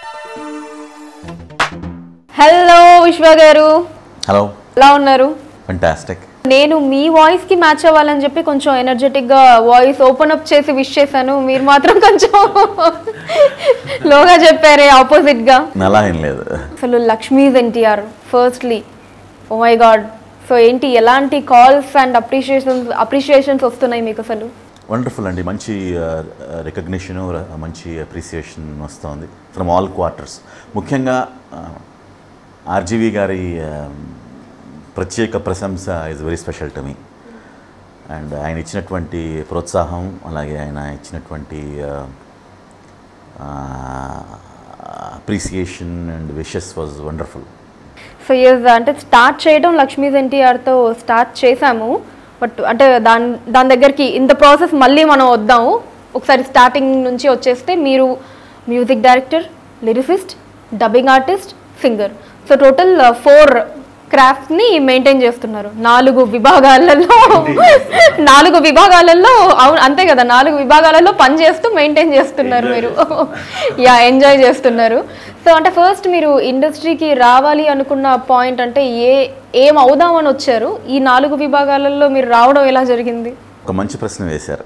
Hello విశ్వ గారు hello ఎలా ఉన్నారు ఫంటాస్టిక్ నేను మీ వాయిస్ కి మ్యాచ్ అవ్వాలని చెప్పి కొంచెం ఎనర్జెటిక్ గా వాయిస్ ఓపెన్ అప్ చేసి విష్ చేశాను మీరు మాత్రం కొంచెం లోగా చెప్పారే ఆపోజిట్ గా అలా ఏం లేదు అసలు Lakshmi's NTR firstly oh my god so ఏంటి ఎలాంటి కాల్స్ అండ్ అప్రిషియేషన్స్ అప్రిషియేషన్స్ వస్తున్నాయి మీకు అసలు వండర్ఫుల్ అండి మంచి రికగ్నిషన్ మంచి అప్రిసియేషన్ వస్తుంది ఫ్రమ్ ఆల్ క్వార్టర్స్ ముఖ్యంగా ఆర్జీవి గారి uh, ప్రత్యేక ప్రశంస is very special to me and ఆయన ఇచ్చినటువంటి ప్రోత్సాహం అలాగే ఆయన ఇచ్చినటువంటి appreciation and wishes was wonderful so yes అంటే స్టార్ట్ చేయడం లక్ష్మీస్ ఎన్టీఆర్తో స్టార్ట్ చేశాము బట్ అంటే దాని దాని దగ్గరికి ఇంత ప్రాసెస్ మళ్ళీ మనం వద్దాము ఒకసారి స్టార్టింగ్ నుంచి వచ్చేస్తే మీరు music director lyricist dubbing artist singer so total four క్రాఫ్ట్ని మెయింటైన్ చేస్తున్నారు నాలుగు విభాగాలలో నాలుగు విభాగాలలో అవును అంతే కదా నాలుగు విభాగాలలో పని చేస్తూ మెయింటైన్ చేస్తున్నారు మీరు యా ఎంజాయ్ చేస్తున్నారు సో అంటే ఫస్ట్ మీరు ఇండస్ట్రీకి రావాలి అనుకున్న పాయింట్ అంటే ఏ ఏం అవుదామని వచ్చారు ఈ నాలుగు విభాగాలలో మీరు రావడం ఎలా జరిగింది ఒక మంచి ప్రశ్న వేశారు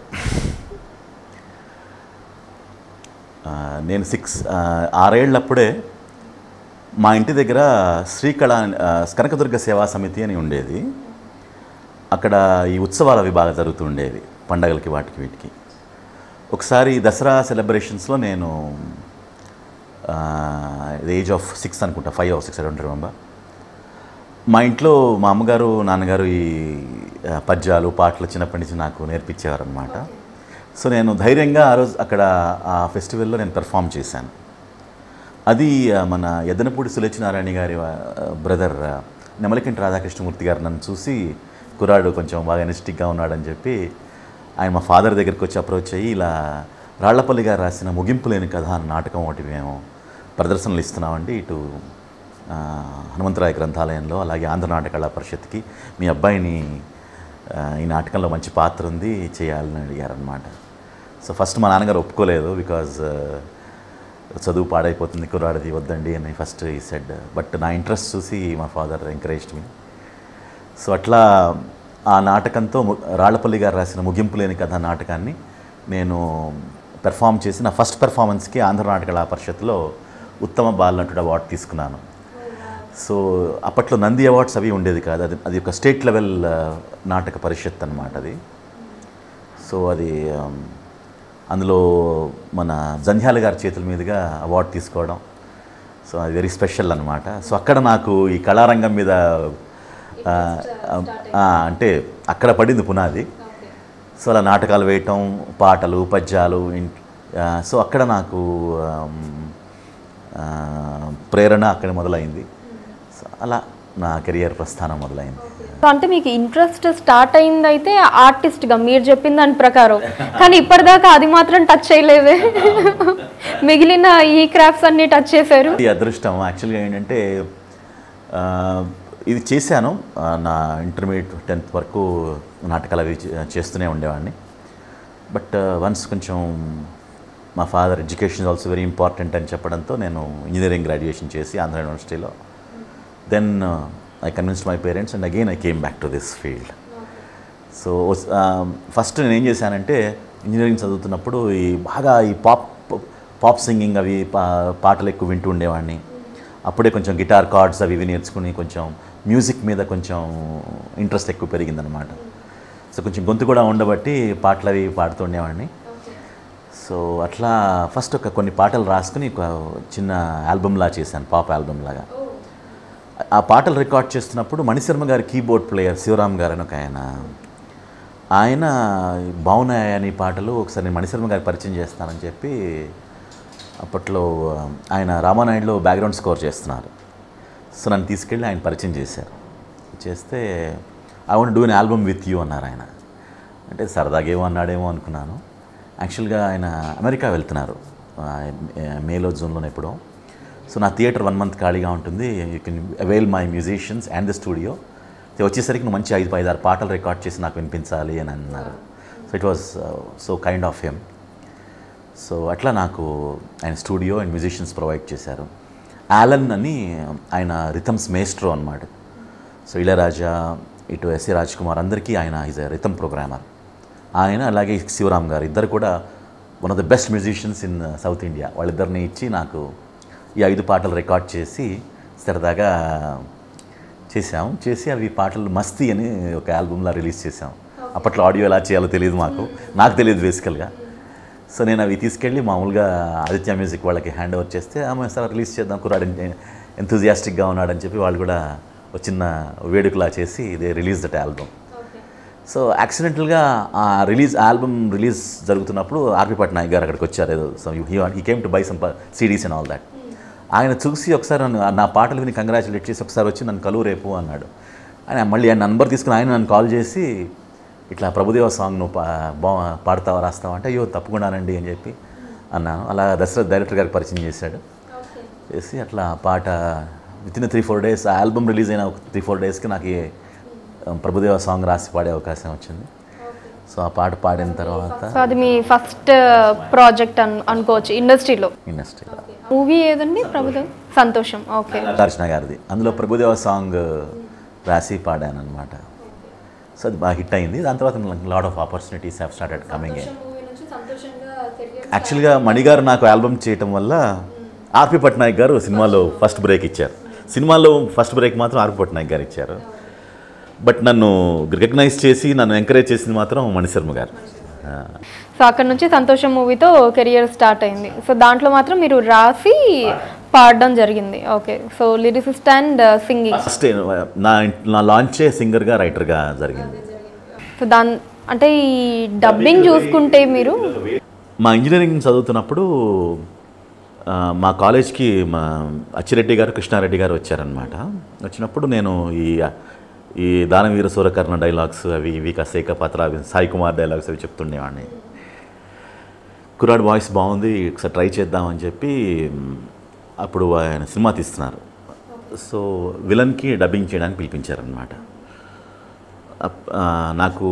ఆ, నేను సిక్స్ ఆ, ఆరేళ్ళప్పుడే మా ఇంటి దగ్గర శ్రీకళ ఆ, కనకదుర్గ సేవా సమితి అని ఉండేది అక్కడ ఈ ఉత్సవాల విభాగం జరుగుతూ ఉండేవి పండగలకి వాటికి వీటికి ఒకసారి దసరా సెలబ్రేషన్స్లో నేను ఏజ్ ఆఫ్ సిక్స్ అనుకుంటా five of six I don't remember మా ఇంట్లో మా అమ్మగారు నాన్నగారు ఈ ఆ, పద్యాలు పాటలు చిన్నప్పటి నుంచి నాకు నేర్పించేవారు అనమాట సో నేను ధైర్యంగా ఆ రోజు అక్కడ ఆ ఫెస్టివల్లో నేను పెర్ఫామ్ చేశాను అది ఆ, మన ఎద్దనపూడి సులేచినారాయణ గారి బ్రదర్ నెమలికంటి రాధాకృష్ణమూర్తి గారు నన్ను చూసి కుర్రాడు కొంచెం బాగా ఎనర్జెటిక్గా ఉన్నాడని చెప్పి ఆయన మా ఫాదర్ దగ్గరికి వచ్చి అప్రోచ్ అయ్యి ఇలా రాళ్లపల్లి గారు రాసిన ముగింపు లేని కథ అన్న నాటకం ఒకటి మేము ప్రదర్శనలు ఇస్తున్నామండి ఇటు ఆ, హనుమంతరాయ గ్రంథాలయంలో అలాగే ఆంధ్ర నాటక కళా పరిషత్కి మీ అబ్బాయిని ఆ, ఈ నాటకంలో మంచి పాత్ర ఉంది చేయాలని అడిగారనమాట సో ఫస్ట్ మా నాన్నగారు ఒప్పుకోలేదు బికాజ్ చదువు పాడైపోతుంది కుర్రాడిది వద్దండి అని ఫస్ట్ ఈ సెడ్ బట్ నా ఇంట్రెస్ట్ చూసి మా ఫాదర్ ఎంకరేజ్డ్ మీ సో అట్లా ఆ నాటకంతో ము- రాళ్లపల్లి గారు రాసిన ముగింపు లేని కథ నాటకాన్ని నేను పెర్ఫామ్ చేసి నా ఫస్ట్ పెర్ఫార్మెన్స్కి ఆంధ్ర నాటక కళా పరిషత్లో ఉత్తమ బాలనటుడు అవార్డు తీసుకున్నాను సో అప్పట్లో నంది అవార్డ్స్ అవి ఉండేది కాదు అది అది ఒక స్టేట్ లెవెల్ ఆ, నాటక పరిషత్ అనమాట అది సో అది ఆమ్, అందులో మన జంధ్యాల గారి చేతుల మీదుగా అవార్డు తీసుకోవడం సో అది వెరీ స్పెషల్ అనమాట సో అక్కడ నాకు ఈ కళారంగం మీద ఆ, ఆ, అంటే అక్కడ పడింది పునాది సో అలా నాటకాలు వేయటం పాటలు పద్యాలు ఇన్- ఆ, సో అక్కడ నాకు ఆమ్, ఆ, ప్రేరణ అక్కడ మొదలైంది సో అలా నా కెరియర్ ప్రస్థానం మొదలైంది సో అంటే మీకు ఇంట్రెస్ట్ స్టార్ట్ అయింది అయితే ఆర్టిస్ట్గా మీరు చెప్పిన దాని ప్రకారం కానీ ఇప్పటిదాకా అది మాత్రం టచ్ చేయలేదే మిగిలిన ఈ క్రాఫ్ట్స్ అన్ని టచ్ చేశారు ఈ అదృష్టం యాక్చువల్గా ఏంటంటే ఆ, ఇది చేశాను ఆ, నా ఇంటర్మీడియట్ టెన్త్ వరకు నాటకాలు అవి చే- చేస్తూనే ఉండేవాడిని బట్ వన్స్ కొంచెం మా father education also very important అని చెప్పడంతో నేను ఇంజనీరింగ్ గ్రాడ్యుయేషన్ చేసి ఆంధ్ర యూనివర్సిటీలో then I convinced my parents and again I came back to this field so first నేను ఏం చేశానంటే ఇంజనీరింగ్ చదువుతున్నప్పుడు ఈ బాగా ఈ పాప్ పాప్ సింగింగ్ అవి పా పాటలు ఎక్కువ వింటూ ఉండేవాడిని అప్పుడే కొంచెం గిటార్ కార్డ్స్ అవి ఇవి నేర్చుకుని కొంచెం మ్యూజిక్ మీద కొంచెం ఇంట్రెస్ట్ ఎక్కువ పెరిగిందనమాట సో కొంచెం గొంతు కూడా ఉండబట్టి పాటలు అవి పాడుతూ ఉండేవాడిని సో అట్లా ఫస్ట్ ఒక కొన్ని పాటలు రాసుకుని ఒక చిన్న ఆల్బమ్లా చేశాను పాప్ ఆల్బమ్ లాగా ఆ పాటలు రికార్డ్ చేస్తున్నప్పుడు మణిశర్మ గారి కీబోర్డ్ ప్లేయర్ శివరామ్ గారు అని ఒక ఆయన ఆయన బాగున్నాయి అని పాటలు ఒకసారి నేను మణిశర్మ గారికి పరిచయం చేస్తానని చెప్పి అప్పట్లో ఆయన రామానాయుడులో బ్యాక్గ్రౌండ్ స్కోర్ చేస్తున్నారు సో నన్ను తీసుకెళ్ళి ఆయన పరిచయం చేశారు చేస్తే I want do an album with you అన్నారు ఆయన అంటే సరదాగా ఏమో అన్నాడేమో అనుకున్నాను యాక్చువల్గా ఆయన అమెరికా వెళ్తున్నారు ఆ, మేలో జూన్లోనే ఎప్పుడో సో నా థియేటర్ వన్ మంత్ ఖాళీగా ఉంటుంది you can avail my musicians and the studio వచ్చేసరికి నువ్వు మంచి ఐదు ఐదు ఆరు పాటలు రికార్డ్ చేసి నాకు వినిపించాలి అని అన్నారు so it was so kind of him so అట్లా నాకు ఆయన స్టూడియో అండ్ మ్యూజిషియన్స్ ప్రొవైడ్ చేశారు యాలన్ అని ఆయన రిథమ్స్ మేస్ట్రో అనమాట సో ఇళయరాజా ఇటు ఎస్ఏ రాజ్ కుమార్ అందరికీ ఆయన ఈజ్ ఎ రిథమ్ ప్రోగ్రామర్ ఆయన అలాగే శివరామ్ గారు ఇద్దరు కూడా one of the best musicians in South India వాళ్ళిద్దరిని ఇచ్చి నాకు ఈ ఐదు పాటలు రికార్డ్ చేసి సరదాగా చేసాం చేసి అవి పాటలు మస్తీ అని ఒక ఆల్బమ్లా రిలీజ్ చేసాం అప్పట్లో ఆడియో ఎలా చేయాలో తెలియదు మాకు నాకు తెలియదు బేసికల్గా సో నేను అవి తీసుకెళ్ళి మామూలుగా ఆదిత్య మ్యూజిక్ వాళ్ళకి హ్యాండ్ ఓవర్ చేస్తే ఆమె సార్ రిలీజ్ చేద్దాం కురాడు ఎంతూజియాస్టిక్గా ఉన్నాడని చెప్పి వాళ్ళు కూడా ఒక చిన్న వేడుకలా చేసి ఇదే రిలీజ్ దట్ ఆల్బమ్ సో యాక్సిడెంటల్గా ఆ రిలీజ్ ఆల్బమ్ రిలీజ్ జరుగుతున్నప్పుడు ఆర్పి పట్నాయక్ గారు అక్కడికి వచ్చారు ఏదో so he came to buy some CDs and all that ఆయన చూసి ఒకసారి నన్ను నా పాటలు విని కంగ్రాచులేట్ చేసి ఒకసారి వచ్చి నన్ను కలువు రేపు అన్నాడు ఆయన మళ్ళీ ఆయన నంబర్ తీసుకుని ఆయన నన్ను కాల్ చేసి ఇట్లా ప్రభుదేవ సాంగ్ నువ్వు పా బా పాడతావా రాస్తావా అంటే అయ్యో తప్పకుండానండి అని చెప్పి అన్నాను అలా దశరథ్ డైరెక్టర్ గారికి పరిచయం చేశాడు చేసి అట్లా ఆ పాట with in three four days ఆ ఆల్బమ్ రిలీజ్ అయిన ఒక త్రీ ఫోర్ డేస్కి నాకు ఈ ప్రభుదేవ సాంగ్ రాసి పాడే అవకాశం వచ్చింది సో ఆ పాట పాడిన తర్వాత సో అది మీ ఫస్ట్ ప్రాజెక్ట్ అను అనుకోవచ్చు ఇండస్ట్రీలో ఇండస్ట్రీలో మూవీ ఏదండి ప్రభుదేవ్ సంతోషం ఓకే నాగార్జున గారిది అందులో ప్రభుదేవ సాంగ్ రాసి పాడాను అనమాట సో అది బాగా హిట్ అయింది దాని తర్వాత lot of opportunities have started coming in యాక్చువల్గా మణిగారు నాకు ఆల్బమ్ చేయటం వల్ల ఆర్పి పట్నాయక్ గారు సినిమాలో ఫస్ట్ బ్రేక్ ఇచ్చారు సినిమాలో ఫస్ట్ బ్రేక్ మాత్రం ఆర్పి పట్నాయక్ గారు ఇచ్చారు బట్ నన్ను రికగ్నైజ్ చేసి నన్ను ఎంకరేజ్ చేసింది మాత్రం మణిశర్మ గారు ఆ, సో అక్కడ నుంచి సంతోషం మూవీతో కెరియర్ స్టార్ట్ అయింది సో దాంట్లో మాత్రం మీరు రాసి పాడడం జరిగింది okay so lyricist and singing first నా నా లాంచే సింగర్గా రైటర్గా జరిగింది సో దాని అంటే ఈ డబ్బింగ్ చూసుకుంటే మీరు మా ఇంజనీరింగ్ చదువుతున్నప్పుడు ఆ, మా కాలేజ్కి మా అచ్చిరెడ్డి గారు కృష్ణారెడ్డి గారు వచ్చారనమాట వచ్చినప్పుడు నేను ఈ ఈ దానవీర సూరకర్ణ డైలాగ్స్ అవి ఇవి కసేక పాత్ర అవి సాయి కుమార్ డైలాగ్స్ అవి చెప్తుండేవాడిని కురాడ్ వాయిస్ బాగుంది ఒకసారి ట్రై చేద్దామని చెప్పి మ్, అప్పుడు ఆయన సినిమా తీస్తున్నారు సో విలన్కి డబ్బింగ్ చేయడానికి పిలిపించారనమాట అప్- ఆ, నాకు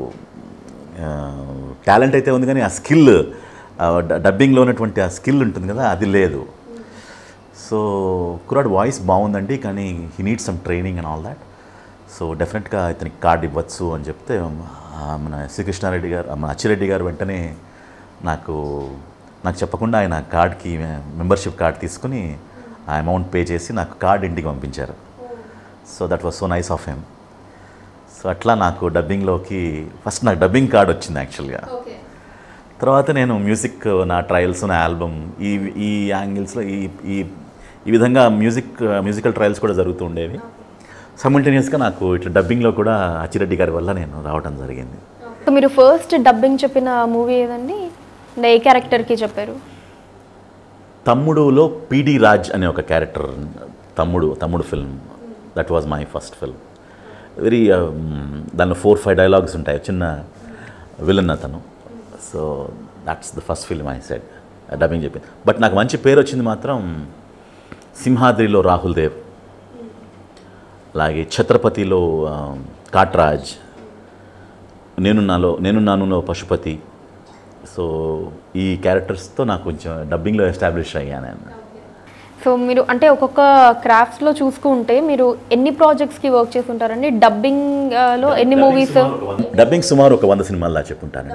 టాలెంట్ అయితే ఉంది కానీ ఆ స్కిల్ డబ్బింగ్లో ఉన్నటువంటి ఆ స్కిల్ ఉంటుంది కదా అది లేదు సో కురాడ్ వాయిస్ బాగుందండి కానీ he need some training and all that so డెఫినెట్గా ఇతనికి కార్డ్ ఇవ్వచ్చు అని చెప్తే ఆ, మన శ్రీకృష్ణారెడ్డి గారు మన అచ్చిరెడ్డి గారు వెంటనే నాకు నాకు చెప్పకుండా ఆయన కార్డ్కి మెంబర్షిప్ కార్డ్ తీసుకుని ఆ అమౌంట్ పే చేసి నాకు కార్డ్ ఇంటికి పంపించారు so that was so nice of him so అట్లా నాకు డబ్బింగ్లోకి ఫస్ట్ నాకు డబ్బింగ్ కార్డ్ వచ్చింది యాక్చువల్గా తర్వాత నేను మ్యూజిక్ నా ట్రయల్స్ నా ఆల్బమ్ ఈ ఈ యాంగిల్స్లో ఈ ఈ ఈ విధంగా మ్యూజిక్ మ్యూజికల్ ట్రయల్స్ కూడా జరుగుతూ ఉండేవి సైమల్టేనియస్గా నాకు ఇట్లా డబ్బింగ్లో కూడా అచ్చిరెడ్డి గారి వల్ల నేను రావడం జరిగింది సో మీరు ఫస్ట్ డబ్బింగ్ చెప్పిన మూవీ ఏదండి అంటే ఏ క్యారెక్టర్కి చెప్పారు తమ్ముడులో పీడి రాజ్ అనే ఒక character Thammudu Thammudu film that was my first film very దానిలో ఫోర్ ఫైవ్ డైలాగ్స్ ఉంటాయి చిన్న విలన్ అతను so that's the first film I said dubbing చెప్పింది బట్ నాకు మంచి పేరు వచ్చింది మాత్రం సింహాద్రిలో రాహుల్ దేవ్ అలాగే ఛత్రపతిలో ఆ, కాట్రాజ్ నేనున్నాలో నేనున్నానులో పశుపతి సో ఈ క్యారెక్టర్స్తో నాకు కొంచెం డబ్బింగ్లో ఎస్టాబ్లిష్ అయ్యాను నేను సో మీరు అంటే ఒక్కొక్క క్రాఫ్ట్స్లో చూసుకుంటే మీరు ఎన్ని ప్రాజెక్ట్స్కి వర్క్ చేసి ఉంటారండి డబ్బింగ్లో ఎన్ని మూవీస్ డబ్బింగ్ సుమారు ఒక వంద సినిమాల్లో చెప్పుంటాను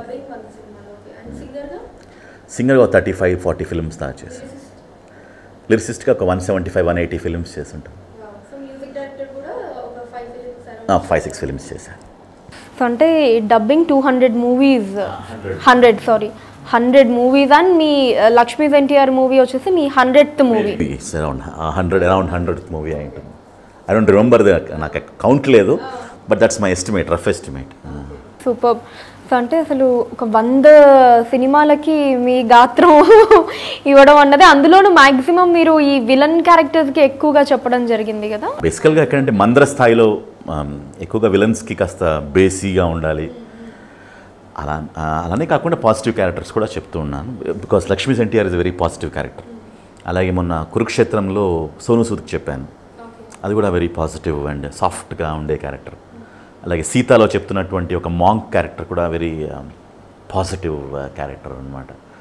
సింగర్గా ఒక థర్టీ ఫైవ్ ఫార్టీ ఫిల్మ్స్ దాకా చేసి లిరిసిస్ట్గా ఒక one seventy five one eighty films చేసి ఉంటాను ఫైవ్ సిక్స్ ఫిల్మ్స్ చేశాను సో అంటే dubbing two hundred movies hundred sorry hundred movies and me Lakshmi's NTR movie వచ్చేసి me hundredth movie it's around hundred around hundred movie అయి ఉంటుంది ఐ డోంట్ రిమెంబర్ నాకు count లేదు but that's my estimate rough estimate super so అంటే అసలు ఒక వంద సినిమాలకి మీ గాత్రం ఇవ్వడం అన్నది అందులోనూ మ్యాక్సిమం మీరు ఈ విలన్ క్యారెక్టర్స్కి ఎక్కువగా చెప్పడం జరిగింది కదా బేసికల్గా ఎక్కడంటే మందర స్థాయిలో ఆమ్, ఎక్కువగా విలన్స్కి కాస్త బేసీగా ఉండాలి అలా ఆ, అలానే కాకుండా పాజిటివ్ క్యారెక్టర్స్ కూడా చెప్తూ ఉన్నాను because Lakshmi NTR is very positive character అలాగే మొన్న కురుక్షేత్రంలో సోను సూద్కి చెప్పాను అది కూడా వెరీ పాజిటివ్ అండ్ సాఫ్ట్గా ఉండే క్యారెక్టర్ అలాగే సీతాలో చెప్తున్నటువంటి ఒక మాంక్ క్యారెక్టర్ కూడా వెరీ పాజిటివ్ క్యారెక్టర్ అనమాట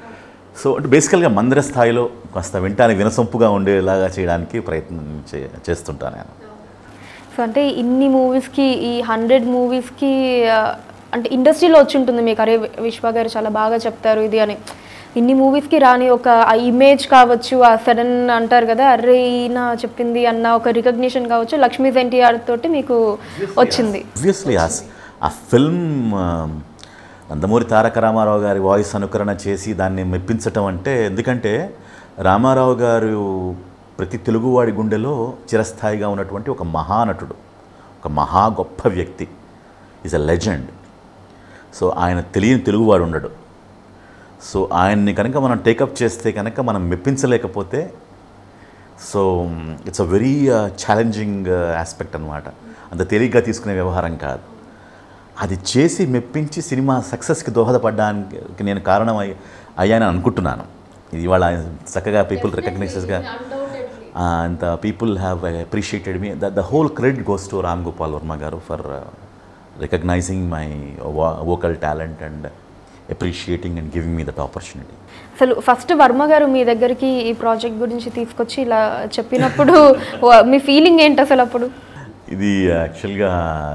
సో అంటే బేసికల్గా మందిర స్థాయిలో కాస్త వింటానికి వినసొంపుగా ఉండేలాగా చేయడానికి ప్రయత్నం చే చేస్తుంటాను నేను సో అంటే ఇన్ని మూవీస్కి ఈ హండ్రెడ్ మూవీస్కి అంటే ఇండస్ట్రీలో వచ్చి ఉంటుంది మీకు అరే విశ్వ గారు చాలా బాగా చెప్తారు ఇది అని ఇన్ని మూవీస్కి రాని ఒక ఆ ఇమేజ్ కావచ్చు ఆ సడన్ అంటారు కదా అరే ఈయన చెప్పింది అన్న ఒక రికగ్నిషన్ కావచ్చు లక్ష్మీ ఎన్టీఆర్ తోటి మీకు వచ్చింది ఆబ్వియస్లీ ఆ స్- ఆ ఫిల్మ్ ఆ, నందమూరి తారక రామారావు గారి వాయిస్ అనుకరణ చేసి దాన్ని మెప్పించటం అంటే ఎందుకంటే రామారావు గారు ప్రతి తెలుగువాడి గుండెలో చిరస్థాయిగా ఉన్నటువంటి ఒక మహానటుడు ఒక మహా గొప్ప వ్యక్తి ఈజ్ అ లెజెండ్ సో ఆయన తెలియని తెలుగువాడు ఉండడు సో ఆయన్ని కనుక మనం టేకప్ చేస్తే కనుక మనం మెప్పించలేకపోతే so it's a very challenging aspect అనమాట అంత తేలిగ్గా తీసుకునే వ్యవహారం కాదు అది చేసి మెప్పించి సినిమా సక్సెస్కి దోహదపడడానికి నేను కారణం అయ్యి అయ్యానని అనుకుంటున్నాను ఇది ఇవాళ చక్కగా పీపుల్ రికగ్నైజెస్గా అంత people have appreciated me the the whole credit goes to Ram Gopal Varma గారు for recognizing my vocal talent and appreciating and giving me that opportunity అసలు ఫస్ట్ వర్మ గారు మీ దగ్గరికి ఈ ప్రాజెక్ట్ గురించి తీసుకొచ్చి ఇలా చెప్పినప్పుడు వ- మీ ఫీలింగ్ ఏంటి అసలు అప్పుడు ఇది యాక్చువల్గా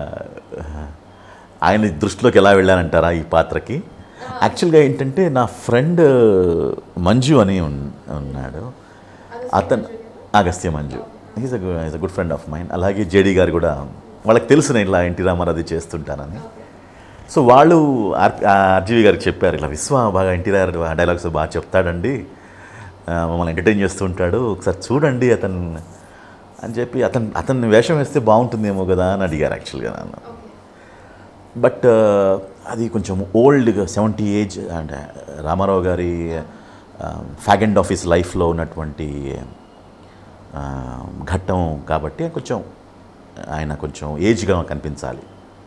ఆయన దృష్టిలోకి ఎలా వెళ్ళానంటారా ఈ పాత్రకి యాక్చువల్గా ఏంటంటే నా ఫ్రెండ్ మంజు అని ఉన్- ఉన్నాడు అతను Agastya Manju is a is a good friend of mind అలాగే జేడీ గారు కూడా వాళ్ళకి తెలుసు నేను ఇలా ఎన్టీ రామారావు అది చేస్తుంటానని సో వాళ్ళు ఆర్ ఆర్జీవి గారికి చెప్పారు ఇలా విశ్వ బాగా ఎన్టీఆర్ డైలాగ్స్ బాగా చెప్తాడండి ఆ, మమ్మల్ని ఎంటర్టైన్ చేస్తూ ఉంటాడు ఒకసారి చూడండి అతను అని చెప్పి అతను అతన్ని వేషం వేస్తే బాగుంటుందేమో కదా అని అడిగారు యాక్చువల్గా నన్ను బట్ అది కొంచెం ఓల్డ్ సెవెంటీ ఏజ్ అంటే రామారావు గారి ఫ్యాగ్ అండ్ ఆఫీస్ లైఫ్లో ఉన్నటువంటి ఆ, ఘట్టం కాబట్టి కొంచెం ఆయన కొంచెం ఏజ్గా కనిపించాలి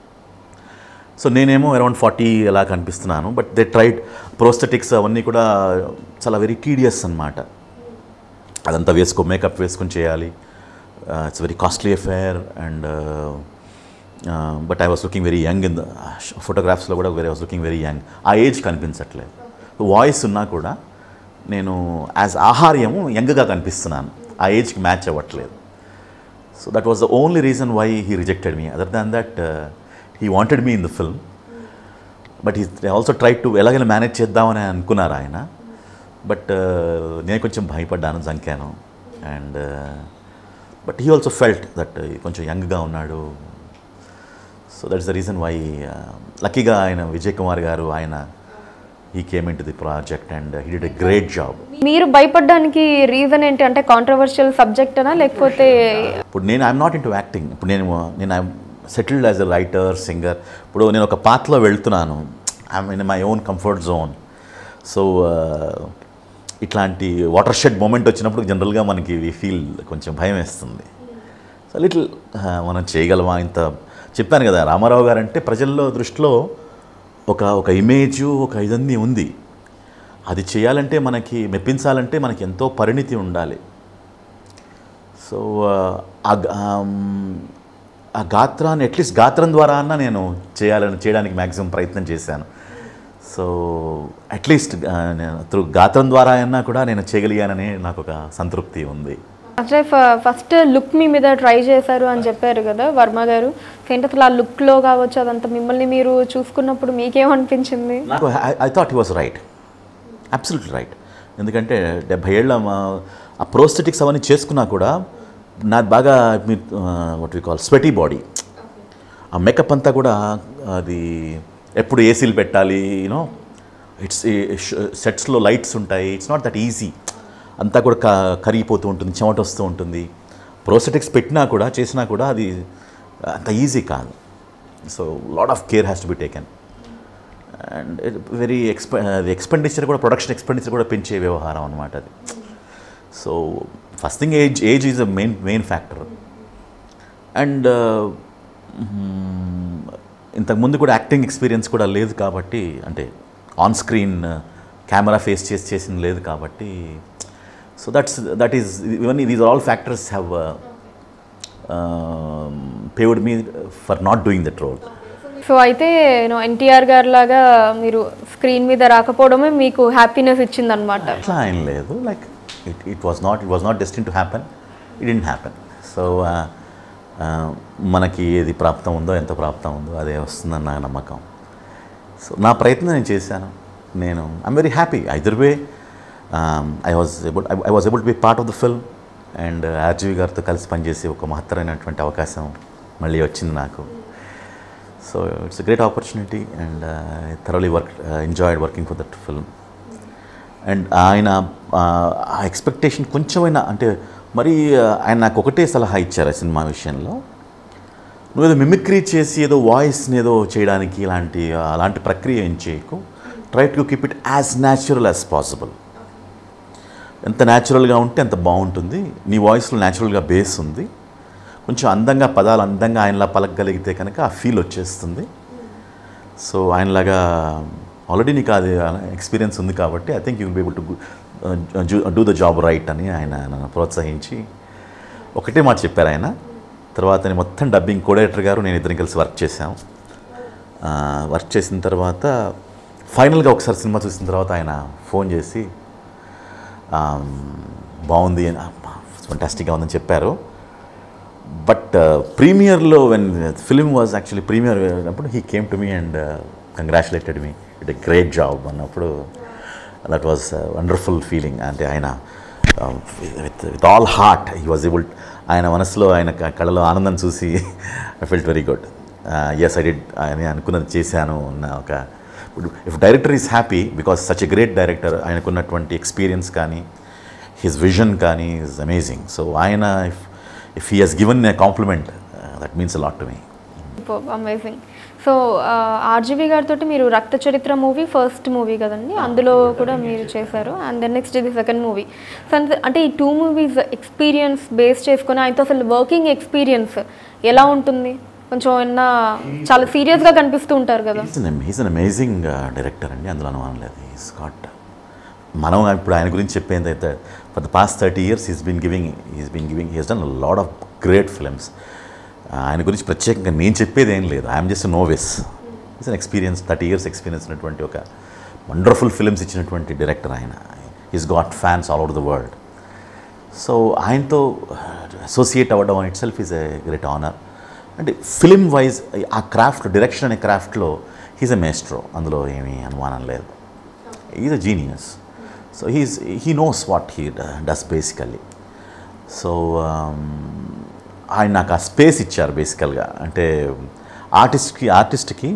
సో నేనేమో అరౌండ్ ఫార్టీ అలా కనిపిస్తున్నాను బట్ దే ట్రైడ్ ప్రోస్థెటిక్స్ అవన్నీ కూడా చాలా వెరీ టీడియస్ అన్నమాట అదంతా వేసుకో మేకప్ వేసుకొని చేయాలి it's very costly affair and but I was looking very young in the ఫోటోగ్రాఫ్స్లో కూడా very was looking very young ఆ ఏజ్ కనిపించట్లేదు వాయిస్ ఉన్నా కూడా నేను యాజ్ ఆహార్యము యంగ్గా కనిపిస్తున్నాను ఆ ఏజ్కి మ్యాచ్ అవ్వట్లేదు so that was the only reason why he rejected me other than that he wanted me in the film but he also try to ఎలాగైనా మేనేజ్ చేద్దామని అనుకున్నారు ఆయన బట్ నేను కొంచెం భయపడ్డాను జంకాను and but he also felt that కొంచెం యంగ్గా ఉన్నాడు so that's the reason why లక్కీగా ఆయన విజయ్ కుమార్ గారు ఆయన he came in to the project and he did a great job మీరు భయపడడానికి రీజన్ ఏంటి అంటే కాంట్రవర్షియల్ సబ్జెక్ట్ అనా లేకపోతే ఇప్పుడు నేను I'm not in to acting ఇప్పుడు నేను నేను I'm settled as a writer singer ఇప్పుడు నేను ఒక పాత్రలో వెళ్తున్నాను I'm in my own comfort zone so ఇట్లాంటి వాటర్ షెడ్ మూమెంట్ వచ్చినప్పుడు జనరల్గా మనకి వి ఫీల్ కొంచెం భయం వేస్తుంది సో లిటిల్ మనం చేయగలమా ఇంత చెప్పాను కదా రామారావు గారు అంటే ప్రజల్లో దృష్టిలో ఒక ఒక ఇమేజు ఒక ఇదన్నీ ఉంది అది చేయాలంటే మనకి మెప్పించాలంటే మనకి ఎంతో పరిణితి ఉండాలి సో ఆ గ- ఆమ్, ఆ గాత్రాన్ని అట్లీస్ట్ గాత్రం ద్వారా అన్నా నేను చేయాలని చేయడానికి మ్యాక్సిమం ప్రయత్నం చేశాను సో అట్లీస్ట్ త్రూ గాత్రం ద్వారా అయినా కూడా నేను చేయగలిగానని నాకు ఒక సంతృప్తి ఉంది అంటే ఫస్ట్ లుక్ మీ మీద ట్రై చేశారు అని చెప్పారు కదా వర్మ గారు ఏంటి అసలు ఆ లుక్లో కావచ్చు అదంతా మిమ్మల్ని మీరు చూసుకున్నప్పుడు మీకేమనిపించింది నాకు I thought he was right absolutely right ఎందుకంటే డెబ్భై ఏళ్ళ మా- ఆ ప్రోస్థెటిక్స్ అవన్నీ చేసుకున్నా కూడా నాది బాగా what we call sweaty body ఆ మేకప్ అంతా కూడా అది ఎప్పుడు ఏసీలు పెట్టాలి యూనో ఇట్స్ సెట్స్లో లైట్స్ ఉంటాయి ఇట్స్ నాట్ దట్ ఈజీ అంతా కూడా క కరిగిపోతూ ఉంటుంది చెమట వస్తూ ఉంటుంది ప్రోస్థెటిక్స్ పెట్టినా కూడా చేసినా కూడా అది అంత ఈజీ కాదు so lot of care has to be taken and very ఎక్స్పె అది ఎక్స్పెండిచర్ కూడా ప్రొడక్షన్ ఎక్స్పెండిచర్ కూడా పెంచే వ్యవహారం అనమాట అది so first thing age age is a main main factor and ఇంతకుముందు కూడా యాక్టింగ్ ఎక్స్పీరియన్స్ కూడా లేదు కాబట్టి అంటే ఆన్ స్క్రీన్ కెమెరా ఫేస్ చేసి చేసింది లేదు కాబట్టి సో దట్స్ దట్ ఈస్ ఇవన్నీ these are all factors have paved me for not doing that role so అయితే యూనో ఎన్టీఆర్ గారి లాగా మీరు స్క్రీన్ మీద రాకపోవడమే మీకు హ్యాపీనెస్ ఇచ్చిందనమాట అట్లా ఆయన లేదు like it it was not it was not destined to happen it didn't happen so మనకి ఏది ప్రాప్తం ఉందో ఎంత ప్రాప్తం ఉందో అదే వస్తుందని నా నమ్మకం సో నా ప్రయత్నం నేను చేశాను నేను I'm very happy either way I was able I was able to be part of the film and RGV గారితో కలిసి పనిచేసే ఒక మహత్తరమైనటువంటి అవకాశం మళ్ళీ వచ్చింది నాకు so it's great opportunity and I thoroughly work enjoyed working for that film and ఆయన ఆ ఎక్స్పెక్టేషన్ కొంచెమైనా అంటే మరి ఆయన నాకు ఒకటే సలహా ఇచ్చారు ఆ సినిమా విషయంలో నువ్వు ఏదో మిమిక్రీ చేసి ఏదో వాయిస్ని ఏదో చేయడానికి ఇలాంటి అలాంటి ప్రక్రియ ఏం చేయకు try to keep it as natural as possible ఎంత న్యాచురల్గా ఉంటే అంత బాగుంటుంది నీ వాయిస్లో న్యాచురల్గా బేస్ ఉంది కొంచెం అందంగా పదాలు అందంగా ఆయనలా పలకగలిగితే కనుక ఆ ఫీల్ వచ్చేస్తుంది సో ఆయనలాగా ఆల్రెడీ నీకు అది ఎక్స్పీరియన్స్ ఉంది కాబట్టి I think you will be able to do the job right అని ఆయన నన్ను ప్రోత్సహించి ఒకటే మాట చెప్పారు ఆయన తర్వాత నేను మొత్తం డబ్బింగ్ కోడేటర్ గారు నేను ఇద్దరం కలిసి వర్క్ చేశాం వర్క్ చేసిన తర్వాత ఫైనల్గా ఒకసారి సినిమా చూసిన తర్వాత ఆయన ఫోన్ చేసి బాగుంది అని ఫంటాస్టిక్గా ఉందని చెప్పారు బట్ ప్రీమియర్లో when film was actually premiere అయినప్పుడు he came to me and congratulated me it a great job అన్నప్పుడు దట్ వాజ్ వండర్ఫుల్ ఫీలింగ్ అంటే ఆయన with with all heart he was able ఆయన మనసులో ఆయన క- కళ్ళలో ఆనందం చూసి I felt very good as I did అని అనుకున్నది చేశాను అన్న ఒక ఇప్పుడు if director is happy because such a great director ఆయనకున్నటువంటి ఎక్స్పీరియన్స్ కానీ హిస్ విజన్ కానీ ఈజ్ అమేజింగ్ సో ఆయన if if he he's given a compliment that means a lot to me amazing so RGV గారితో మీరు రక్త చరిత్ర మూవీ ఫస్ట్ మూవీ కదండి అందులో కూడా మీరు చేశారు అండ్ దెన్ నెక్స్ట్ ఇది సెకండ్ మూవీ సో అంటే- అంటే ఈ టూ మూవీస్ ఎక్స్పీరియన్స్ బేస్ చేసుకుని ఆయనతో అసలు వర్కింగ్ ఎక్స్పీరియన్స్ ఎలా ఉంటుంది కొంచెం ఏమన్నా చాలా సీరియస్గా కనిపిస్తూ ఉంటారు కదా he's an he's an amazing director అండి అందులో అనుమానం లేదు హీస్ గాట్ మనం ఇప్పుడు ఆయన గురించి చెప్పేది అయితే for the past thirty years is been giving is been giving he's done lot of great films ఆయన గురించి ప్రత్యేకంగా నేను చెప్పేది ఏం లేదు I'm just knows his an experience thirty years experience ఉన్నటువంటి ఒక వండర్ఫుల్ ఫిల్మ్స్ ఇచ్చినటువంటి డైరెక్టర్ ఆయన he's got fans all over the world so ఆయనతో అసోసియేట్ అవ్వడం itself is a great honour అంటే ఫిలిం వైజ్ ఆ క్రాఫ్ట్ డైరెక్షన్ అనే క్రాఫ్ట్లో హీజ్ ఎ మేస్ట్రో అందులో ఏమీ అనుమానం లేదు is a genius so he's he knows what he does basically so ఆయన నాకు ఆ స్పేస్ ఇచ్చారు బేసికల్గా అంటే ఆర్టిస్ట్కి ఆర్టిస్ట్కి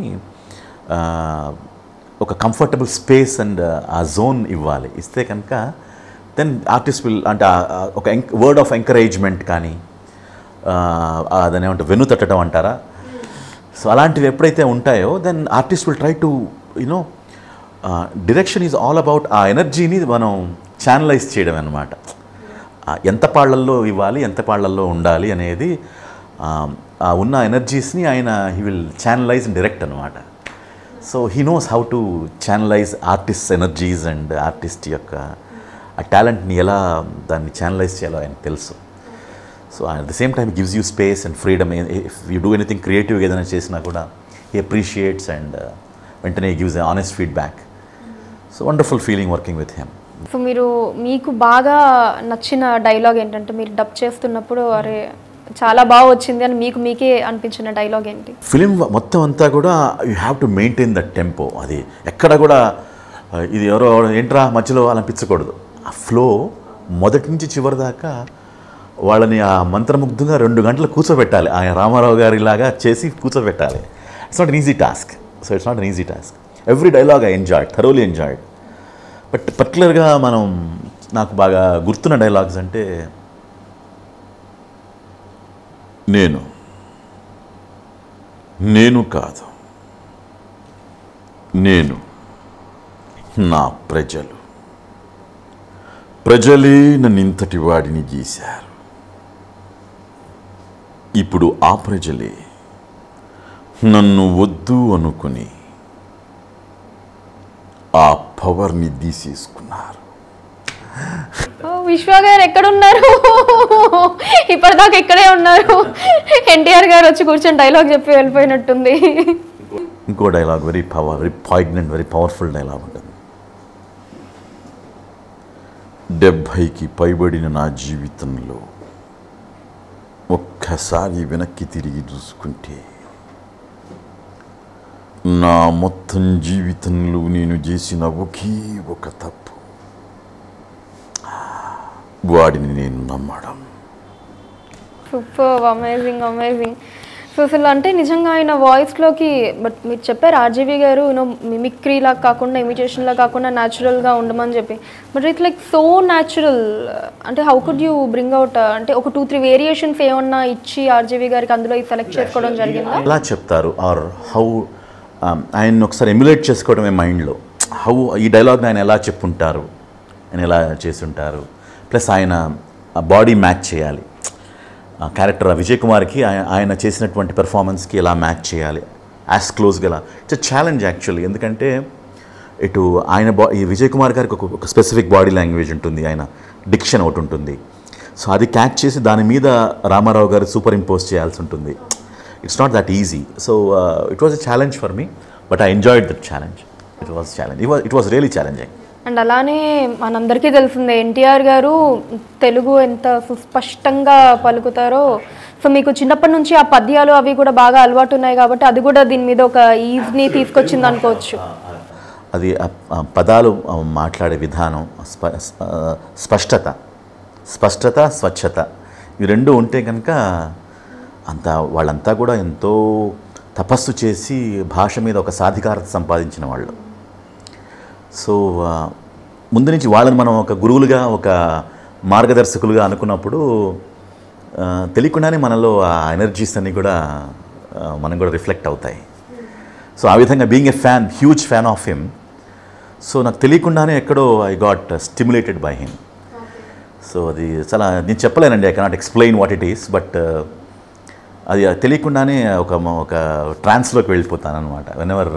ఒక కంఫర్టబుల్ స్పేస్ అండ్ ఆ జోన్ ఇవ్వాలి ఇస్తే కనుక దెన్ ఆర్టిస్ట్ విల్ అంటే ఆ- ఆ ఒక వర్డ్ ఆఫ్ ఎంకరేజ్మెంట్ కానీ ఆ, దాన్ని ఏమంటే వెన్ను తట్టడం అంటారా సో అలాంటివి ఎప్పుడైతే ఉంటాయో then artist will try to you know direction is all about ఆ ఎనర్జీని మనం ఛానలైజ్ చేయడం అనమాట ఎంత పాళ్ళల్లో ఇవ్వాలి ఎంత పాళ్ళల్లో ఉండాలి అనేది ఆ, ఆ ఉన్న ఎనర్జీస్ని ఆయన హీ విల్ ఛానలైజ్ డైరెక్ట్ అనమాట so he knows how to channelize artist energies and artist యొక్క ఆ టాలెంట్ని ఎలా దాన్ని ఛానలైజ్ చేయాలో ఆయన తెలుసు so at the same time gives you space and freedom if you do anything creative ఏదైనా చేసినా కూడా హీ అప్రిషియేట్స్ అండ్ వెంటనే gives honest feedback so wonderful feeling working with him so మీరు మీకు బాగా నచ్చిన డైలాగ్ ఏంటంటే మీరు డబ్ చేస్తున్నప్పుడు అరే చాలా బాగా వచ్చింది అని మీకు మీకే అనిపించిన డైలాగ్ ఏంటి ఫిలిం మొత్తం అంతా కూడా you have to maintain that tempo అది ఎక్కడ కూడా ఆ, ఇది ఎవరో ఏంట్రా మధ్యలో అనిపించకూడదు ఆ ఫ్లో మొదటి నుంచి చివరి దాకా వాళ్ళని ఆ మంత్రముగ్ధంగా రెండు గంటలు కూర్చోబెట్టాలి ఆయన రామారావు గారిలాగా చేసి కూర్చోబెట్టాలి it's not easy task so it's not an easy task every dialogue I enjoyed thoroughly enjoyed but పర్టికులర్గా మనం నాకు బాగా గుర్తున్న డైలాగ్స్ అంటే నేను నేను కాదు నేను నా ప్రజలు ప్రజలే నన్ను ఇంతటి వాడిని గీశారు ఇప్పుడు ఆ ప్రజలే నన్ను వద్దు అనుకుని ఆ పవర్ని తీసేసుకున్నారు ఓ, విశ్వ గారు ఎక్కడున్నారు ఇప్పటిదాకా ఇక్కడే ఉన్నారు ఎన్టీఆర్ గారు వచ్చి కూర్చొని డైలాగ్ చెప్పి వెళ్ళిపోయినట్టుంది ఇంకో dialogue very power very poignant very powerful dialogue ఉంటుంది డెబ్భైకి పైబడిన నా జీవితంలో ఒక్కసారి వెనక్కి తిరిగి చూసుకుంటే నా మొత్తం జీవితంలో నేను చేసిన ఒకే ఒక తప్పు వాడిని నేను నమ్మడం సూపర్ అమేజింగ్ అమేజింగ్ సో అసలు అంటే నిజంగా ఆయన వాయిస్లోకి బట్ మీరు చెప్పారు ఆర్జీవి గారు యూనో మిమిక్రీ లాగా కాకుండా ఇమిటేషన్ లా కాకుండా న్యాచురల్గా ఉండమని చెప్పి but it's like so natural అంటే how could you bring out అంటే ఒక టూ త్రీ వేరియేషన్స్ ఏమన్నా ఇచ్చి ఆర్జీవి గారికి అందులో సెలెక్ట్ చేసుకోవడం జరిగిందా ఎలా చెప్తారు ఆర్ హౌ ఆయన ఒకసారి ఎమ్యులేట్ చేసుకోవడమే మైండ్లో హౌ ఈ డైలాగ్ ఆయన ఎలా చెప్పుంటారు ఆయన ఎలా చేసుంటారు ప్లస్ ఆయన బాడీ మ్యాచ్ చేయాలి ఆ క్యారెక్టర్ విజయ్ కుమార్కి ఆయ- ఆయన చేసినటువంటి పెర్ఫార్మెన్స్కి ఎలా మ్యాచ్ చేయాలి యాజ్ క్లోజ్గా ఎలా ఇట్స్ ఛాలెంజ్ యాక్చువల్లీ ఎందుకంటే ఇటు ఆయన బా ఈ విజయ్ కుమార్ గారికి ఒక ఒక స్పెసిఫిక్ బాడీ లాంగ్వేజ్ ఉంటుంది ఆయన డిక్షన్ ఒకటి ఉంటుంది సో అది క్యాచ్ చేసి దాని మీద రామారావు గారు సూపర్ ఇంపోజ్ చేయాల్సి ఉంటుంది it's not that easy so it was a challenge for me but I enjoyed that challenge it was challenge it was it was really challenging and అలానే మనందరికీ తెలిసిందే ఎన్టీఆర్ గారు తెలుగు ఎంత సుస్పష్టంగా పలుకుతారో సో మీకు చిన్నప్పటి నుంచి ఆ పద్యాలు అవి కూడా బాగా అలవాటు ఉన్నాయి కాబట్టి అది కూడా దీని మీద ఒక ఈజ్ని తీసుకొచ్చింది అనుకోవచ్చు అది ఆ- ఆ పదాలు ఆ, మాట్లాడే విధానం స్ప ఆ, స్పష్టత స్పష్టత స్వచ్ఛత ఈ రెండు ఉంటే కనుక అంత వాళ్ళంతా కూడా ఎంతో తపస్సు చేసి భాష మీద ఒక సాధికారత సంపాదించిన వాళ్ళు సో ఆ, ముందు నుంచి వాళ్ళని మనం ఒక గురువులుగా ఒక మార్గదర్శకులుగా అనుకున్నప్పుడు ఆ, తెలియకుండానే మనలో ఆ ఎనర్జీస్ అన్నీ కూడా ఆ, మనం కూడా రిఫ్లెక్ట్ అవుతాయి సో ఆ విధంగా being a fan huge fan of him so నాకు తెలియకుండానే ఎక్కడో I got stimulated by him so అది చాలా నేను చెప్పలేనండి I cannot explain what it is but అది తెలియకుండానే ఒక ఒక ట్రాన్స్లోకి వెళ్ళిపోతాను అనమాట వెన్ ఎవర్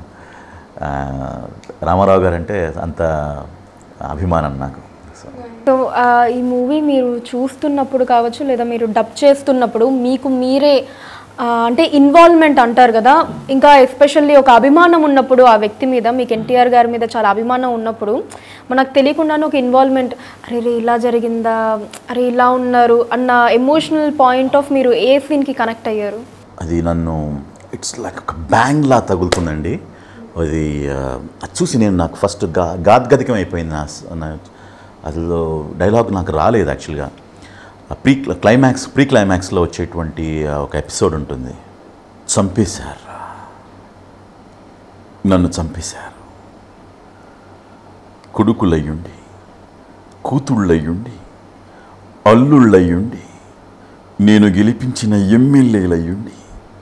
రామారావు గారు అంటే అంత అభిమానం నాకు సో సో ఆ, ఈ మూవీ మీరు చూస్తున్నప్పుడు కావచ్చు లేదా మీరు డబ్ చేస్తున్నప్పుడు మీకు మీరే ఆ, అంటే ఇన్వాల్వ్మెంట్ అంటారు కదా ఇంకా ఎస్పెషల్లీ ఒక అభిమానం ఉన్నప్పుడు ఆ వ్యక్తి మీద మీకు ఎన్టీఆర్ గారి మీద చాలా అభిమానం ఉన్నప్పుడు మనకు తెలియకుండానే ఒక ఇన్వాల్వ్మెంట్ అరే రే ఇలా జరిగిందా అరే ఇలా ఉన్నారు అన్న ఎమోషనల్ పాయింట్ ఆఫ్ మీరు ఏ సీన్కి కనెక్ట్ అయ్యారు అది నన్ను ఇట్స్ లైక్ ఒక బ్యాంగ్లా తగులుతుందండి అది ఆ, అది చూసి నేను నాకు ఫస్ట్ గా గాద్గదికం అయిపోయింది నా స- నా అదిలో డైలాగ్ నాకు రాలేదు యాక్చువల్గా ప్రీ క్లైమాక్స్ ప్రీ క్లైమాక్స్లో వచ్చేటువంటి ఆ, ఒక ఎపిసోడ్ ఉంటుంది చంపేశారు నన్ను చంపేశారు కొడుకులయ్యుండి కూతుళ్ళయ్యుండి అల్లుళ్ళయ్యుండి నేను గెలిపించిన ఎమ్మెల్యేలయ్యుండి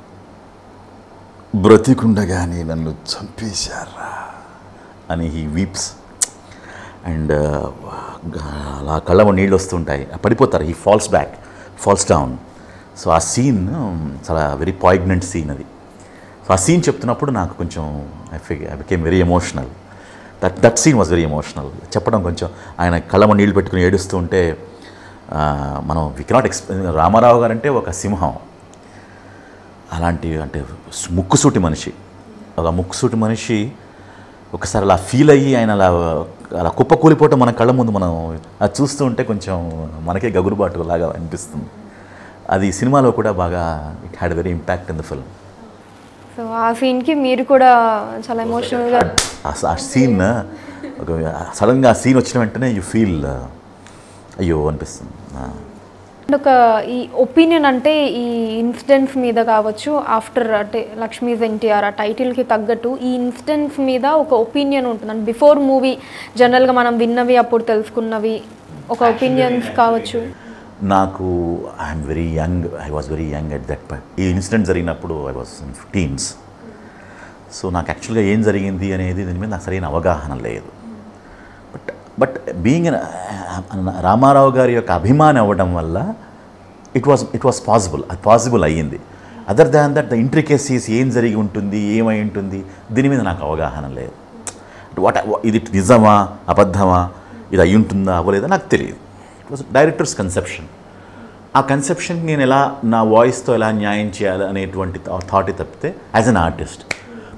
బ్రతికుండగానే నన్ను చంపేశారా అని హీ వీప్స్ అండ్ అలా కళ్ళమ నీళ్ళు వస్తుంటాయి పడిపోతారు ఈ falls back falls down so ఆ సీన్ చాలా వెరీ పాయిగ్నెంట్ సీన్ అది సో ఆ సీన్ చెప్తున్నప్పుడు నాకు కొంచెం ఐ ఫీ I became very emotional that that scene was very emotional చెప్పడం కొంచెం ఆయన కళ్ళమ నీళ్ళు పెట్టుకుని ఏడుస్తూ ఉంటే ఆ, మనం వి కెనాట్ ఎక్స్ప్లె రామారావు గారు అంటే ఒక సింహం అలాంటి అంటే ముక్కుసూటి మనిషి ఒక ముక్కుసూటి మనిషి ఒకసారి అలా ఫీల్ అయ్యి ఆయన అలా అలా కుప్ప కూలిపోవటం మన కళ్ళ ముందు మనం అది చూస్తూ ఉంటే కొంచెం మనకే గగురుబాటు లాగా అనిపిస్తుంది అది సినిమాలో కూడా బాగా it had very impact in the film so ఆ సీన్కి మీరు కూడా చాలా ఎమోషనల్గా ఆ సీన్ ఒక సడన్గా ఆ సీన్ వచ్చిన వెంటనే యూ ఫీల్ అయ్యో అనిపిస్తుంది ఆ. ఒక ఈ ఒపీనియన్ అంటే ఈ ఇన్సిడెంట్స్ మీద కావచ్చు ఆఫ్టర్ అంటే లక్ష్మీస్ ఎన్టీఆర్ ఆ టైటిల్కి తగ్గట్టు ఈ ఇన్సిడెంట్స్ మీద ఒక ఒపీనియన్ ఉంటుంది అంటే బిఫోర్ మూవీ జనరల్గా మనం విన్నవి అప్పుడు తెలుసుకున్నవి ఒక ఒపీనియన్స్ కావచ్చు నాకు I'm very young I was very young at that point ఈ ఇన్సిడెంట్ జరిగినప్పుడు I was in teens so నాకు యాక్చువల్గా ఏం జరిగింది అనేది దీని మీద నాకు సరైన అవగాహన లేదు బట్ బట్ బీయింగ్ రామారావు గారి యొక్క అభిమాని అవ్వడం వల్ల it was it was possible అది పాసిబుల్ అయ్యింది other than that the intricacies ఏం జరిగి ఉంటుంది ఏమై ఉంటుంది దీని మీద నాకు అవగాహన లేదు వాట్ ఇది నిజమా అబద్ధమా ఇది అయి ఉంటుందా అవ్వలేదా నాకు తెలియదు ఇట్ వాజ్ డైరెక్టర్స్ కన్సెప్షన్ ఆ కన్సెప్షన్ నేను ఎలా నా వాయిస్తో ఎలా న్యాయం చేయాలి అనేటువంటి థాట్ తప్పితే as an artist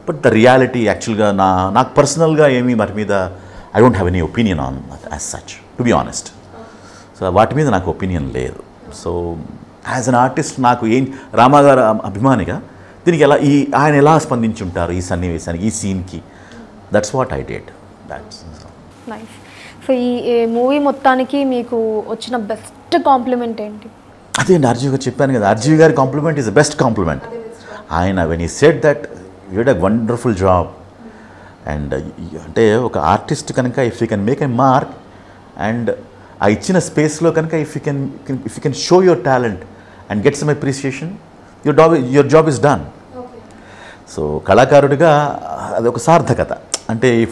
but the reality యాక్చువల్గా నా నాకు పర్సనల్గా ఏమీ వాటి మీద I don't have any opinion on as such to be honest so వాటి మీద నాకు ఒపీనియన్ లేదు సో యాజ్ అన్ ఆర్టిస్ట్ నాకు ఏం రామాగారు అభిమానిగా దీనికి ఎలా ఈ ఆయన ఎలా స్పందించి ఉంటారు ఈ సన్నివేశానికి ఈ సీన్కి that's what I did that's nice so ఈ మూవీ మొత్తానికి మీకు వచ్చిన బెస్ట్ కాంప్లిమెంట్ ఏంటి అదే అండి అర్జీవ్ గారు చెప్పాను కదా అర్జీవ్ గారి compliment is the best compliment ఆయన when he said that you'd a wonderful job and అంటే ఒక ఆర్టిస్ట్ కనుక if you can make a mark and ఆ ఇచ్చిన స్పేస్లో కనుక if you can if you can show your talent and get some appreciation your job your job is done so కళాకారుడిగా అది ఒక సార్థకత అంటే ఇఫ్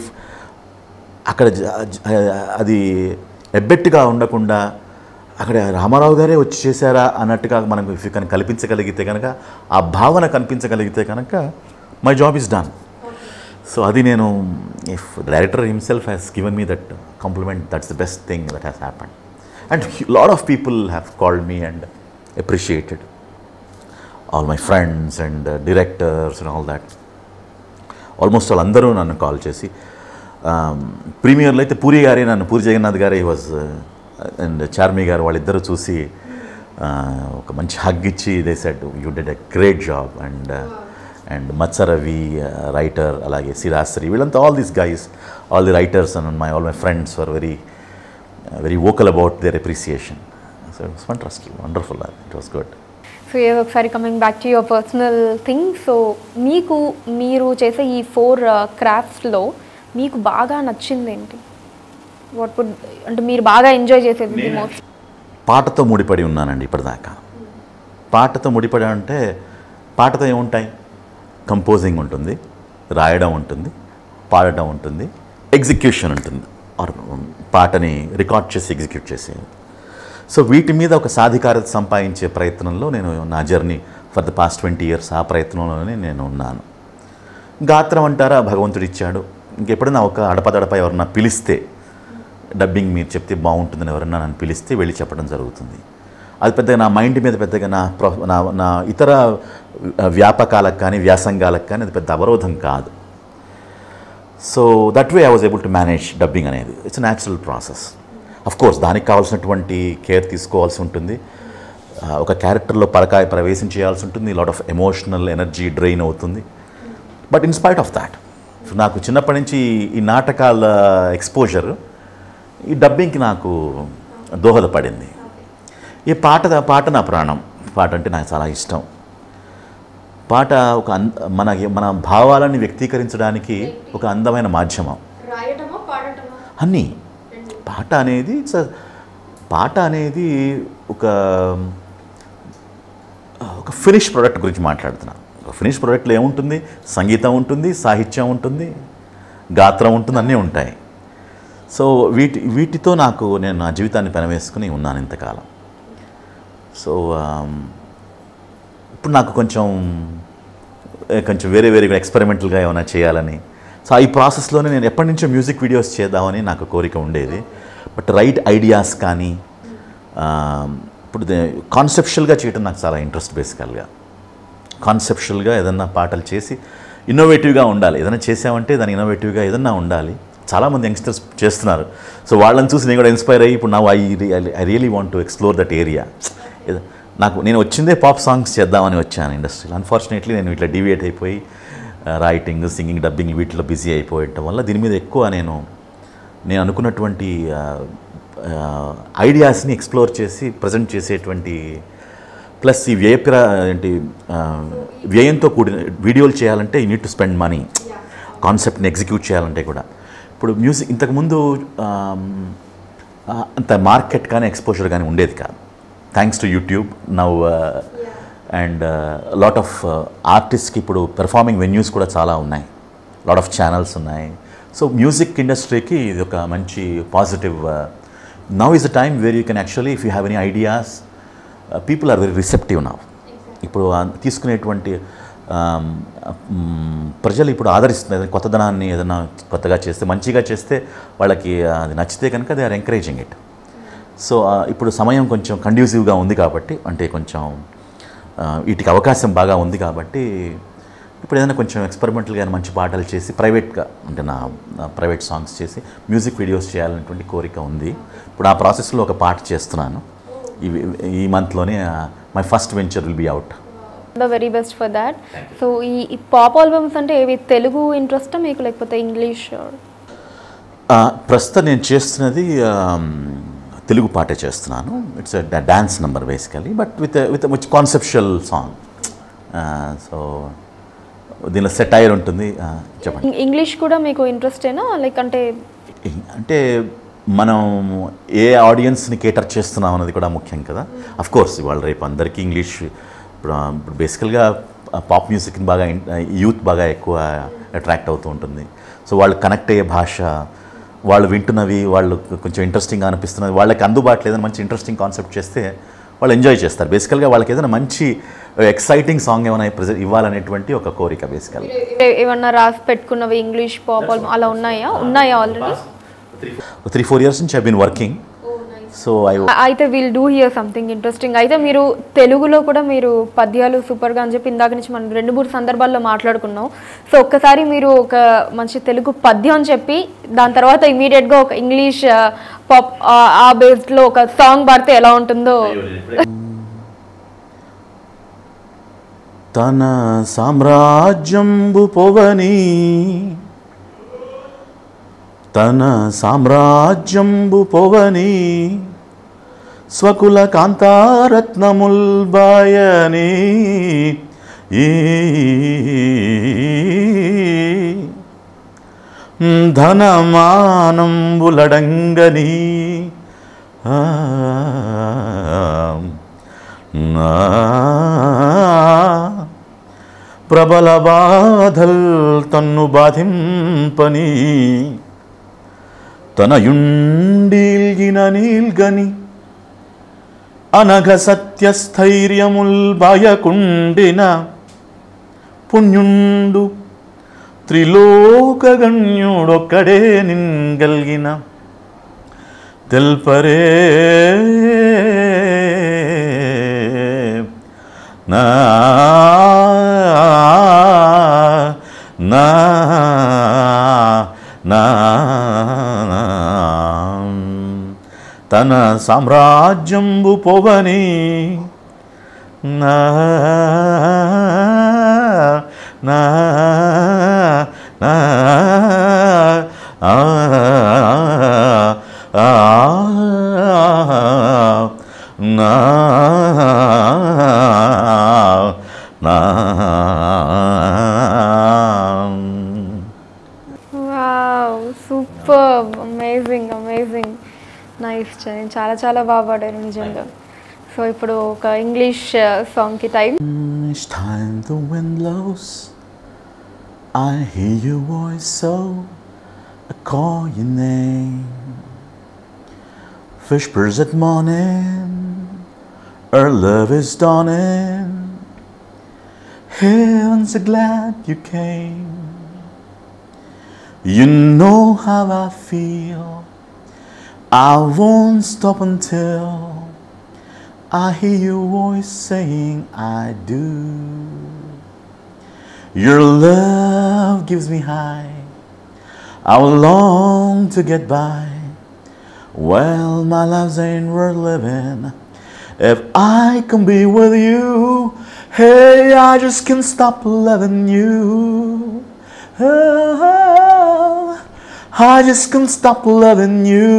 అక్కడ జ- జ- అది ఎబ్బెట్టుగా ఉండకుండా అక్కడ రామారావు గారే వచ్చి చేశారా అన్నట్టుగా మనకు ఇఫ్ కనుక కల్పించగలిగితే కనుక ఆ భావన కనిపించగలిగితే కనుక my job is done so అది నేను if director himself has given me that compliment that's the best thing that has happen and lot of people have called me and appreciated all my friends and directors and all that almost వాళ్ళందరూ నన్ను call చేసి ప్రీమియర్లో అయితే పూరి గారే నన్ను పూరి జగన్నాథ్ గారే was and Charmi గారు వాళ్ళిద్దరూ చూసి uh, ఒక మంచి హగ్ ఇచ్చి they said you did a great job and and మత్సరవి రైటర్ అలాగే సిరాశ్రీ వీళ్ళంతా all these guys all the writers and my all my friends were very very vocal about their appreciation so it's wonderful wonderful it was good so ఏదో ఒకసారి coming back to your personal thing so మీకు మీరు చేసే ఈ four క్రాఫ్ట్స్లో మీకు బాగా నచ్చింది ఏంటి వాట్ వుడ్ అంటే మీరు బాగా ఎంజాయ్ చేసేది మోస్ట్ పాటతో ముడిపడి ఉన్నానండి ఇప్పటిదాకా పాటతో ముడిపడి అంటే పాటతో ఏముంటాయి కంపోజింగ్ ఉంటుంది రాయడం ఉంటుంది పాడటం ఉంటుంది ఎగ్జిక్యూషన్ ఉంటుంది ఆర్ పాటని రికార్డ్ చేసి ఎగ్జిక్యూట్ చేసేది సో వీటి మీద ఒక సాధికారత సంపాదించే ప్రయత్నంలో నేను నా journey for the past twenty years ఆ ప్రయత్నంలోనే నేను ఉన్నాను గాత్రం అంటారా భగవంతుడు ఇచ్చాడు ఇంకెప్పుడైనా ఒక అడపదడప ఎవరన్నా పిలిస్తే డబ్బింగ్ మీరు చెప్తే బాగుంటుందని ఎవరన్నా నన్ను పిలిస్తే వెళ్ళి చెప్పడం జరుగుతుంది అది పెద్దగా నా మైండ్ మీద పెద్దగా నా ప్రొ నా నా ఇతర వ్యాపకాలకు కానీ వ్యాసంగాలకు కానీ అది పెద్ద అవరోధం కాదు so that way I was able to manage dubbing అనేది it's natural process of course దానికి కావాల్సినటువంటి కేర్ తీసుకోవాల్సి ఉంటుంది ఆ, ఒక క్యారెక్టర్లో పరకాయ ప్రవేశం చేయాల్సి ఉంటుంది lot of emotional energy drain అవుతుంది but in spite of that నాకు చిన్నప్పటి నుంచి ఈ నాటకాల ఎక్స్పోజర్ ఈ డబ్బింగ్కి నాకు దోహదపడింది ఈ పాట పాట నా ప్రాణం పాట అంటే నాకు చాలా ఇష్టం పాట ఒక అన్ మన మన భావాలను వ్యక్తీకరించడానికి ఒక అందమైన మాధ్యమం రాయటమా పాడటమా అన్నీ పాట అనేది ఇట్స్ పాట అనేది ఒక ఒక ఫినిష్ ప్రోడక్ట్ గురించి మాట్లాడుతున్నాను ఒక ఫినిష్ ప్రోడక్ట్లో ఏముంటుంది సంగీతం ఉంటుంది సాహిత్యం ఉంటుంది గాత్రం ఉంటుంది అన్నీ ఉంటాయి సో వీటి వీటితో నాకు నేను నా జీవితాన్ని పెనవేసుకుని ఉన్నాను ఇంతకాలం సో ఆమ్, ఇప్పుడు నాకు కొంచెం ఏ, కొంచెం వేరే వేరే ఎక్స్పెరిమెంటల్గా ఏమైనా చేయాలని సో ఈ ప్రాసెస్లోనే నేను ఎప్పటి నుంచో మ్యూజిక్ వీడియోస్ చేద్దామని నాకు కోరిక ఉండేది బట్ రైట్ ఐడియాస్ కానీ ఆమ్, ఇప్పుడు కాన్సెప్షువల్గా చేయడం నాకు చాలా ఇంట్రెస్ట్ బేసికల్గా కాన్సెప్షువల్గా ఏదన్నా పాటలు చేసి ఇన్నోవేటివ్గా ఉండాలి ఏదైనా చేసామంటే దాని ఇన్నోవేటివ్గా ఏదన్నా ఉండాలి చాలామంది యంగ్స్టర్స్ చేస్తున్నారు సో వాళ్ళని చూసి నేను కూడా ఇన్స్పైర్ అయ్యి ఇప్పుడు నా I I really want to explore that area నాకు నేను వచ్చిందే పాప్ సాంగ్స్ చేద్దామని వచ్చాను ఇండస్ట్రీలో అన్ఫార్చునేట్లీ నేను ఇట్లా డివియేట్ అయిపోయి రైటింగ్ సింగింగ్ డబ్బింగ్ వీటిలో బిజీ అయిపోయటం వల్ల దీని మీద ఎక్కువ నేను నేను అనుకున్నటువంటి ఐడియాస్ని ఎక్స్ప్లోర్ చేసి ప్రజెంట్ చేసేటువంటి ప్లస్ ఈ వ్యయప్ర ఏంటి ఆ, వ్యయంతో కూడిన వీడియోలు చేయాలంటే you need to spend money కాన్సెప్ట్ని ఎగ్జిక్యూట్ చేయాలంటే కూడా ఇప్పుడు మ్యూజిక్ ఇంతకుముందు ఆమ్, ఆ, అంత మార్కెట్ కానీ ఎక్స్పోజర్ కానీ ఉండేది కాదు thanks to YouTube now and lot of ఆర్టిస్ట్కి ఇప్పుడు పెర్ఫార్మింగ్ వెన్యూస్ కూడా చాలా ఉన్నాయి లాట్ ఆఫ్ ఛానల్స్ ఉన్నాయి సో మ్యూజిక్ ఇండస్ట్రీకి ఇది ఒక మంచి positive now is the time where you can actually if you have any ideas people are very receptive now ఇప్పుడు ఆ తీసుకునేటువంటి ఆమ్, మ్, ప్రజలు ఇప్పుడు ఆదరిస్తున్నారు కొత్తదనాన్ని ఏదైనా కొత్తగా చేస్తే మంచిగా చేస్తే వాళ్ళకి అది నచ్చితే కనుక they are encouraging it so ఆ, ఇప్పుడు సమయం కొంచెం కండ్యూసివ్గా ఉంది కాబట్టి అంటే కొంచెం ఆ, వీటికి అవకాశం బాగా ఉంది కాబట్టి ఇప్పుడు ఏదైనా కొంచెం ఎక్స్పెరిమెంటల్గా మంచి పాటలు చేసి ప్రైవేట్గా అంటే నా నా ప్రైవేట్ సాంగ్స్ చేసి మ్యూజిక్ వీడియోస్ చేయాలనేటువంటి కోరిక ఉంది ఇప్పుడు ఆ ప్రాసెస్లో ఒక పాట చేస్తున్నాను ఈ ఈ మంత్లోనే my first venture will be out the very best for that so ఈ పాప్ ఆల్బమ్స్ అంటే ఏవి తెలుగు ఇంట్రెస్ట్ మీకు లేకపోతే ఇంగ్లీష్ ప్రస్తుతం నేను చేస్తున్నది ఆమ్, తెలుగు పాటే చేస్తున్నాను it's dance number basically but with with which conceptual song so దీనిలో సెటైర్ ఉంటుంది ఆ, చెప్పండి ఇంగ్లీష్ కూడా మీకు ఇంట్రెస్టేనా లైక్ అంటే అంటే మనం ఏ ఆడియన్స్ని కేటర్ చేస్తున్నాం అన్నది కూడా ముఖ్యం కదా అఫ్ కోర్స్ ఇవాళ రేపు అందరికీ ఇంగ్లీష్ ఇప్పుడు ఆ, ఇప్పుడు బేసికల్గా పాప్ మ్యూజిక్ని బాగా యూత్ బాగా ఎక్కువ అట్రాక్ట్ అవుతూ ఉంటుంది సో వాళ్ళు కనెక్ట్ అయ్యే భాష వాళ్ళు వింటున్నవి వాళ్ళు కొంచెం ఇంట్రెస్టింగ్గా అనిపిస్తున్నది వాళ్ళకి అందుబాటులో ఏదైనా మంచి ఇంట్రెస్టింగ్ కాన్సెప్ట్ చేస్తే వాళ్ళు ఎంజాయ్ చేస్తారు బేసికల్గా వాళ్ళకి ఏదైనా మంచి ఎక్సైటింగ్ సాంగ్ ఏమైనా ప్రెజెంట్ ఇవ్వాలనేటువంటి ఒక కోరిక బేసికల్గా ఏ- ఏమన్నా రాసి పెట్టుకున్నవి ఇంగ్లీష్ పాప్ ఆల్బమ్ అలా ఉన్నాయా ఉన్నాయా ఆల్రెడీ త్రీ ఫోర్ ఇయర్స్ నుంచి I been working so I అయితే will do here something interesting అయితే మీరు తెలుగులో కూడా మీరు పద్యాలు సూపర్గా అని చెప్పి ఇందాక నుంచి మనం రెండు మూడు సందర్భాల్లో మాట్లాడుకున్నాం సో ఒక్కసారి మీరు ఒక మంచి తెలుగు పద్యం అని చెప్పి దాని తర్వాత ఇమీడియట్గా ఒక ఇంగ్లీష్ పాప్ ఆ బేస్డ్లో ఒక సాంగ్ పాడితే ఎలా ఉంటుందో తన సామ్రాజ్యంబు పొవని తన సామ్రాజ్యంబు పొవని స్వకుల కాంతారత్నముల్ బాయని ఈ ధనమానంబులడంగని ఆ నా ప్రబల బాధల్ తన్ను బాధింపని తనయుండీల్గిన నీల్గని అనఘ సత్యస్థైర్యముల్ బాయకుండిన పుణ్యుండు త్రిలోకగణ్యుడొక్కడే నిన్గల్గిన తెల్పరే నా నా నా తన సామ్రాజ్యంబు పొవని నా నా నా ఆ ఆ నా నా wow super amazing amazing nice చాలా చాలా బాగా పాడారు నిజంగా సో ఇప్పుడు ఒక ఇంగ్లీష్ సాంగ్కి time Each time the wind blows, I hear your voice, so I call your name. Whispers at morning, our love is dawning. Heavens are glad you came. You know how I feel. I won't stop until I hear your voice saying I do. Your love gives me high. I will long to get by. Well, my love's ain't worth living. If I can be with you, hey, I just can't stop loving you. Oh, I just can't stop loving you.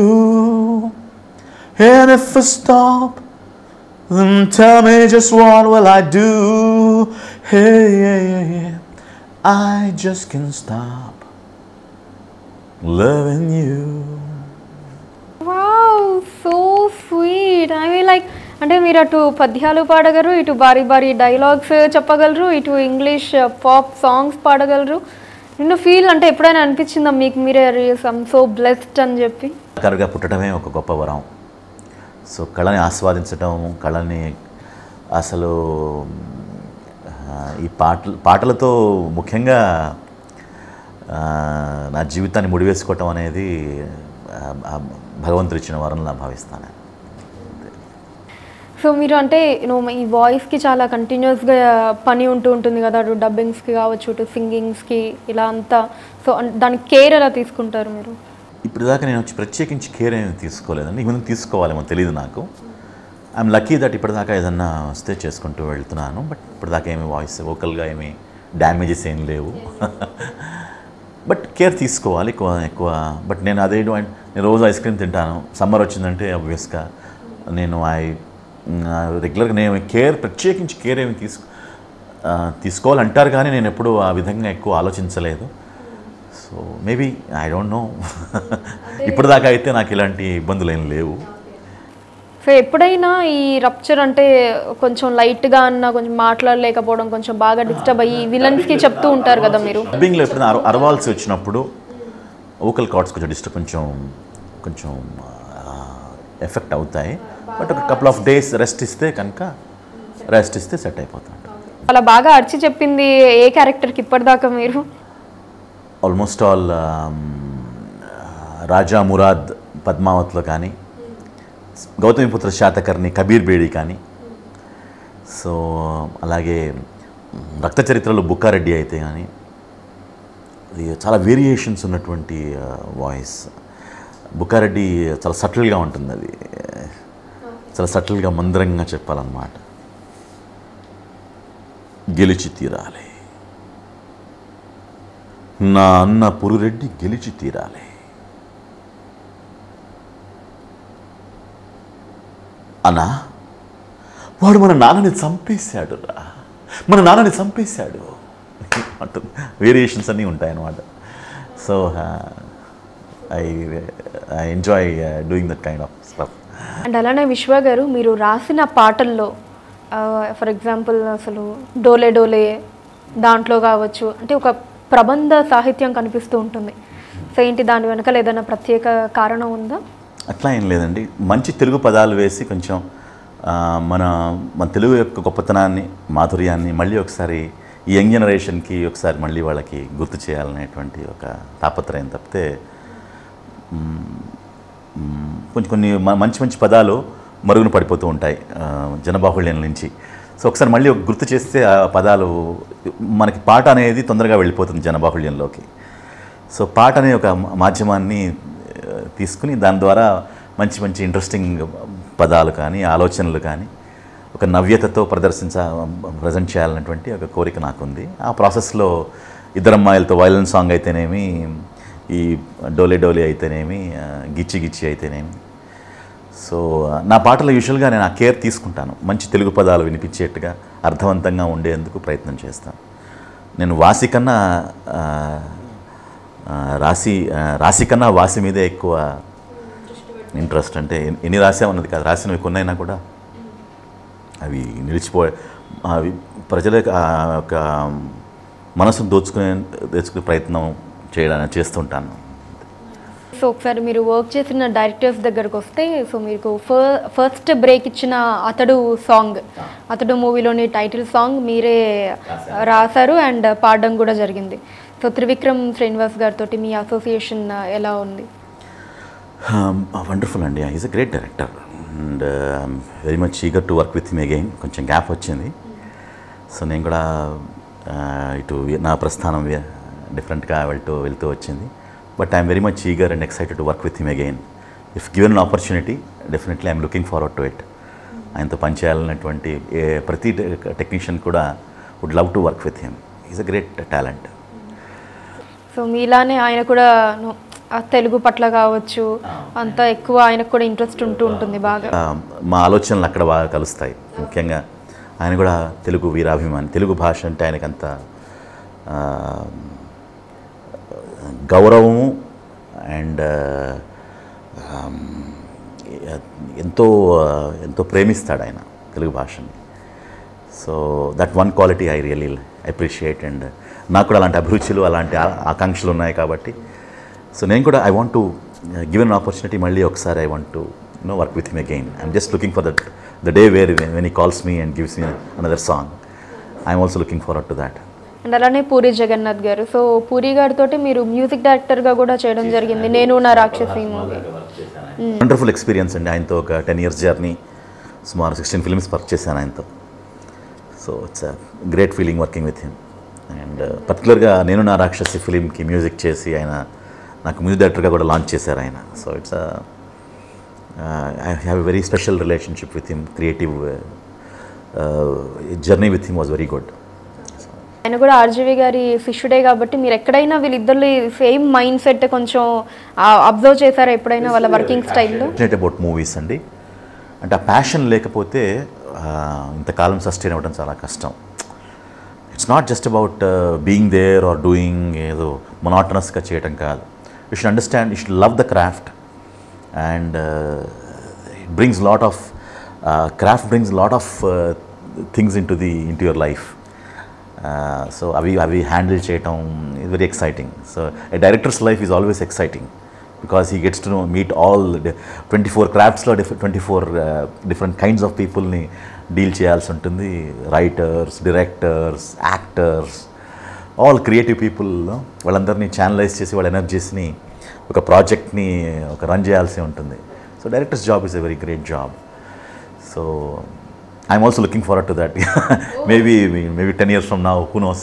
And if I stop, then tell me just what will I do? Hey, yeah, yeah, yeah. I just can't stop loving you. Wow so sweet I mean like అంటే మీరు అటు పద్యాలు పాడగలరు ఇటు భారీ భారీ dialogues చెప్పగలరు ఇటు English pop songs పాడగలరు నిన్ను ఫీల్ అంటే ఎప్పుడైనా అనిపించిందా మీకు మీరే సమ్ సో బ్లెస్డ్ అని చెప్పి కళగా పుట్టడమే ఒక గొప్ప వరం సో కళని ఆస్వాదించడం కళని అసలు ఆ, ఈ పాటలు పాటలతో ముఖ్యంగా ఆ, నా జీవితాన్ని ముడివేసుకోవటం అనేది ఆ, ఆ భగవంతుడు ఇచ్చిన వరంలా భావిస్తాను సో మీరు అంటే యూనో ఈ వాయిస్కి చాలా కంటిన్యూస్గా పని ఉంటూ ఉంటుంది కదా అటు డబ్బింగ్స్కి కావచ్చు ఇటు సింగింగ్స్కి ఇలా అంతా సో అన్- దానికి కేర్ ఎలా తీసుకుంటారు మీరు ఇప్పుడు దాకా నేను వచ్చి ప్రత్యేకించి కేర్ ఏమి తీసుకోలేదండి ఇవన్నీ తీసుకోవాలేమో తెలియదు నాకు ఐఎమ్ లక్కీ దట్ ఇప్పటిదాకా ఏదన్నా వస్తే చేసుకుంటూ వెళ్తున్నాను బట్ ఇప్పటిదాకా ఏమి వాయిస్ వోకల్గా ఏమి డ్యామేజెస్ ఏం లేవు బట్ కేర్ తీసుకోవాలి ఎక్కువ ఎక్కువ బట్ నేను అదే don't- నేను రోజు ఐస్ క్రీమ్ తింటాను సమ్మర్ వచ్చిందంటే అబ్వియస్గా నేను ఐ రెగ్యులర్గా నేను కేర్ ప్రత్యేకించి కేర్ ఏమి తీసుకో ఆ, తీసుకోవాలంటారు కానీ నేను ఎప్పుడూ ఆ విధంగా ఎక్కువ ఆలోచించలేదు so maybe I don't know ఇప్పటిదాకా అయితే నాకు ఇలాంటి ఇబ్బందులు ఏం లేవు సో ఎప్పుడైనా ఈ రప్చర్ అంటే కొంచెం లైట్గా అన్న కొంచెం మాట్లాడలేకపోవడం కొంచెం బాగా డిస్టర్బ్ అయ్యి విలన్స్కి చెప్తూ ఉంటారు కదా మీరు డబ్బింగ్లో ఎప్పుడైనా అర అరవాల్సి వచ్చినప్పుడు ఓకల్ కార్డ్స్ కొంచెం డిస్టర్బ్ కొంచెం కొంచెం ఎఫెక్ట్ అవుతాయి బట్ ఒక కపుల్ ఆఫ్ డేస్ రెస్ట్ ఇస్తే కనుక రెస్ట్ ఇస్తే సెట్ అయిపోతుంది అలా బాగా అరిచి చెప్పింది ఏ క్యారెక్టర్కి ఇప్పటిదాకా మీరు ఆల్మోస్ట్ ఆల్ రాజా మురాద్ పద్మావత్లో కానీ గౌతమిపుత్ర శాతకర్ణి కబీర్ బేడి కానీ సో అలాగే రక్త చరిత్రలో బుక్కారెడ్డి అయితే కానీ అది చాలా వేరియేషన్స్ ఉన్నటువంటి వాయిస్ బుక్కారెడ్డి చాలా సటిల్గా ఉంటుంది అది చాలా సటిల్గా మందరంగా చెప్పాలన్నమాట గెలిచి తీరాలి నా అన్న పురురెడ్డి గెలిచి తీరాలి అన్నా వాడు మన నాన్నని చంపేశాడు రా మన నాన్నని చంపేశాడు అంటుంది వేరియేషన్స్ అన్నీ ఉంటాయి అన్నమాట so I I enjoy doing that kind of stuff and అలానే విశ్వ గారు మీరు రాసిన పాటల్లో ఫర్ ఎగ్జాంపుల్ అసలు డోలే డోలే దాంట్లో కావచ్చు అంటే ఒక ప్రబంధ సాహిత్యం కనిపిస్తూ ఉంటుంది సో ఏంటి దాని వెనకాల ఏదైనా ప్రత్యేక కారణం ఉందా అట్లా ఏం లేదండి మంచి తెలుగు పదాలు వేసి కొంచెం ఆ, మన మన తెలుగు యొక్క గొప్పతనాన్ని మాధుర్యాన్ని మళ్ళీ ఒకసారి ఈ యంగ్ జనరేషన్కి ఒకసారి మళ్ళీ వాళ్ళకి గుర్తు చేయాలనేటువంటి ఒక తాపత్రయం తప్పితే మ్, మ్, కొంచెం కొన్ని మ- మంచి మంచి పదాలు మరుగున పడిపోతూ ఉంటాయి ఆ, జనబాహుళ్యం నుంచి సో ఒకసారి మళ్ళీ ఒక గుర్తు చేస్తే ఆ పదాలు మనకి పాట అనేది తొందరగా వెళ్ళిపోతుంది జనబాహుళ్యంలోకి సో పాట అనే ఒక మా- మాధ్యమాన్ని ఆ, తీసుకుని దాని ద్వారా మంచి మంచి ఇంట్రెస్టింగ్ పదాలు కానీ ఆలోచనలు కానీ ఒక నవ్యతతో ప్రదర్శించ ప్రజెంట్ చేయాలన్నటువంటి ఒక కోరిక నాకుంది ఆ ప్రాసెస్లో ఇద్దరు అమ్మాయిలతో వైలెన్ సాంగ్ అయితేనేమి ఈ డోలే డోలే అయితేనేమి ఆ, గిచ్చి గిచ్చి అయితేనేమి సో నా పాటలు యూజువల్గా నేను ఆ కేర్ తీసుకుంటాను మంచి తెలుగు పదాలు వినిపించేట్టుగా అర్థవంతంగా ఉండేందుకు ప్రయత్నం చేస్తాను నేను వాసి కన్నా ఆ, ఆ, రాసి ఆ, రాసి కన్నా వాసి మీదే ఎక్కువ ఇంట్రెస్ట్ అంటే ఎన్ని- ఎన్ని రాసామన్నది కాదు రాసినవి కొన్నైనా కూడా అవి నిలిచిపో అవి ప్రజలకు ఆ యొక్క మనసును దోచుకునే దోచుకునే ప్రయత్నం చేయడానికి చేస్తుంటాను సో ఒకసారి మీరు వర్క్ చేసిన డైరెక్టర్స్ దగ్గరకు వస్తే సో మీకు ఫర్ ఫస్ట్ బ్రేక్ ఇచ్చిన అతడు సాంగ్ అతడు మూవీలోని టైటిల్ సాంగ్ మీరే రాశారు అండ్ పాడడం కూడా జరిగింది సో త్రివిక్రమ్ శ్రీనివాస్ గారితో మీ అసోసియేషన్ ఎలా ఉంది వండర్ఫుల్ అండి is a great director and very much eager to work with me again కొంచెం గ్యాప్ వచ్చింది సో నేను కూడా uh, ఇటు నా ప్రస్థానం డిఫరెంట్గా వెళ్తూ వెళ్తూ వచ్చింది but I'm very much eager and excited to work with him again if given an opportunity definitely I'm looking forward to it ఆయనతో పనిచేయాలన్నటువంటి ఏ ప్రతి టెక్నీషియన్ కూడా would love to work with him is a great talent so మీలానే ఆయన కూడా ను- ఆ తెలుగు పట్ల కావచ్చు అంత ఎక్కువ ఆయనకు కూడా ఇంట్రెస్ట్ ఉంటూ ఉంటుంది బాగా ఆ, మా ఆలోచనలు అక్కడ బాగా కలుస్తాయి ముఖ్యంగా ఆయన కూడా తెలుగు వీరాభిమాని తెలుగు భాష అంటే ఆయనకంత ఆ, గౌరవము అండ్ ఎంతో ఆ, ఎంతో ప్రేమిస్తాడు ఆయన తెలుగు భాషని so that one quality I really appreciate and నాకు కూడా అలాంటి అభిరుచులు అలాంటి ఆ- ఆకాంక్షలు ఉన్నాయి కాబట్టి సో నేను కూడా I want to given opportunity మళ్ళీ ఒకసారి I want to no work with him again I'm just looking for that the day where when he calls me and gives me another song I'm also looking forward to that and అలానే పూరి జగన్నాథ్ గారు so puri గారితో మీరు music డైరెక్టర్గా కూడా చేయడం జరిగింది నేను నా రాక్షసి మూవీ వండర్ఫుల్ ఎక్స్పీరియన్స్ అండి ఆయనతో ఒక టెన్ ఇయర్స్ జర్నీ సుమారు సిక్స్టీన్ ఫిల్మ్స్ వర్క్ చేశాను ఆయనతో so it's great feeling working with him and పర్టికులర్గా నేను నా రాక్షసి ఫిలింకి మ్యూజిక్ చేసి ఆయన నాకు మ్యూజిక్ డైరెక్టర్గా కూడా లాంచ్ చేశారు ఆయన so it's I have a very special relationship with him creative journey with him was very good ఆయన కూడా ఆర్జీవి గారి శిష్యుడే కాబట్టి మీరు ఎక్కడైనా వీళ్ళిద్దరు సేమ్ మైండ్ సెట్ కొంచెం అబ్జర్వ్ చేశారా ఎప్పుడైనా వాళ్ళ వర్కింగ్ స్టైల్లో ప్యాషనేట్ అబౌట్ మూవీస్ అండి అంటే ఆ ప్యాషన్ లేకపోతే ఆ, ఇంతకాలం సస్టైన్ అవ్వడం చాలా కష్టం it's not just about being there or doing ఏదో మొనాటనస్గా చేయటం కాదు you should understand you should love the craft and it brings lot of craft brings lot of things in to the into your life so అవి అవి handle చేయటం is very exciting so a director's life is always exciting because he gets to know meet all twenty four క్రాఫ్ట్స్లో diff twenty four different kinds of పీపుల్ని deal చేయాల్సి ఉంటుంది writers directors actors all creative people వాళ్ళందరినీ channelize చేసి వాళ్ళ ఎనర్జీస్ని ఒక ప్రాజెక్ట్ని ఒక రన్ చేయాల్సి ఉంటుంది so director's job is a very great job so I'm also looking forward to that maybe maybe ten years from now who knows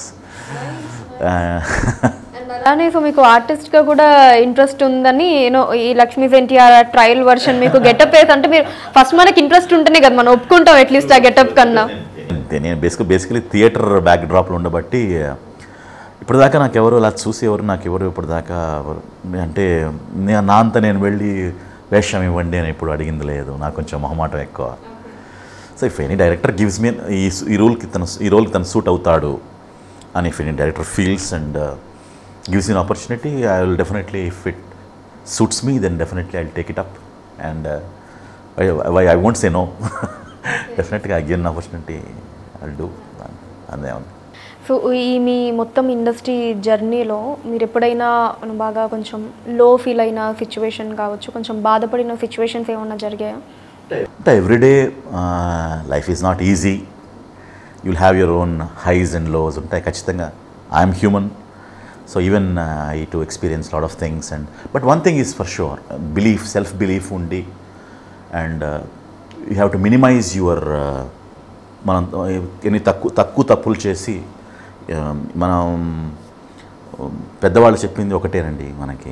అలానే సో మీకు ఆర్టిస్ట్గా కూడా ఇంట్రెస్ట్ ఉందని యూనో ఈ లక్ష్మీ ఎన్టీఆర్ ట్రయల్ వర్షన్ మీకు గెటప్ వేసి అంటే మీరు ఫస్ట్ మనకి ఇంట్రెస్ట్ ఉంటేనే కదా మనం ఒప్పుకుంటాం అట్లీస్ట్ ఆ గెటప్ కన్నా అంతే నేను బేసిక్ బేసికలీ థియేటర్ బ్యాక్ డ్రాప్లో ఉండబట్టి ఇప్పటిదాకా నాకు ఎవరు అలా చూసి ఎవరు నాకు ఎవరు ఇప్పటిదాకా ఎవరు అంటే నే- నా అంత నేను వెళ్ళి వేషం ఇవ్వండి అని ఇప్పుడు అడిగింది లేదు నాకు కొంచెం మొహమాటం ఎక్కువ so if any director gives me ఈ ఈ రోల్కి తను ఈ రోల్కి తను సూట్ అవుతాడు అని if any director feels and gives in opportunity I will definitely if it suits me then definitely I take it up and I I won't say no డెఫినెట్గా I given opportunity I do అదే ఉంది so ఈ మీ మొత్తం industry జర్నీలో మీరు ఎప్పుడైనా బాగా కొంచెం లో ఫీల్ అయిన సిచ్యువేషన్ కావచ్చు కొంచెం బాధపడిన సిచ్యువేషన్స్ ఏమన్నా జరిగాయా అంటే everyday life is not easy you'll have your own highs and lows ఉంటాయి ఖచ్చితంగా I'm human so even I too experience lot of things and but one thing is for sure belief self belief ఉండి and you have to minimize your మనం ఎన్ని తక్కువ తక్కువ తప్పులు చేసి uh, మనం um, పెద్దవాళ్ళు చెప్పింది ఒకటేనండి మనకి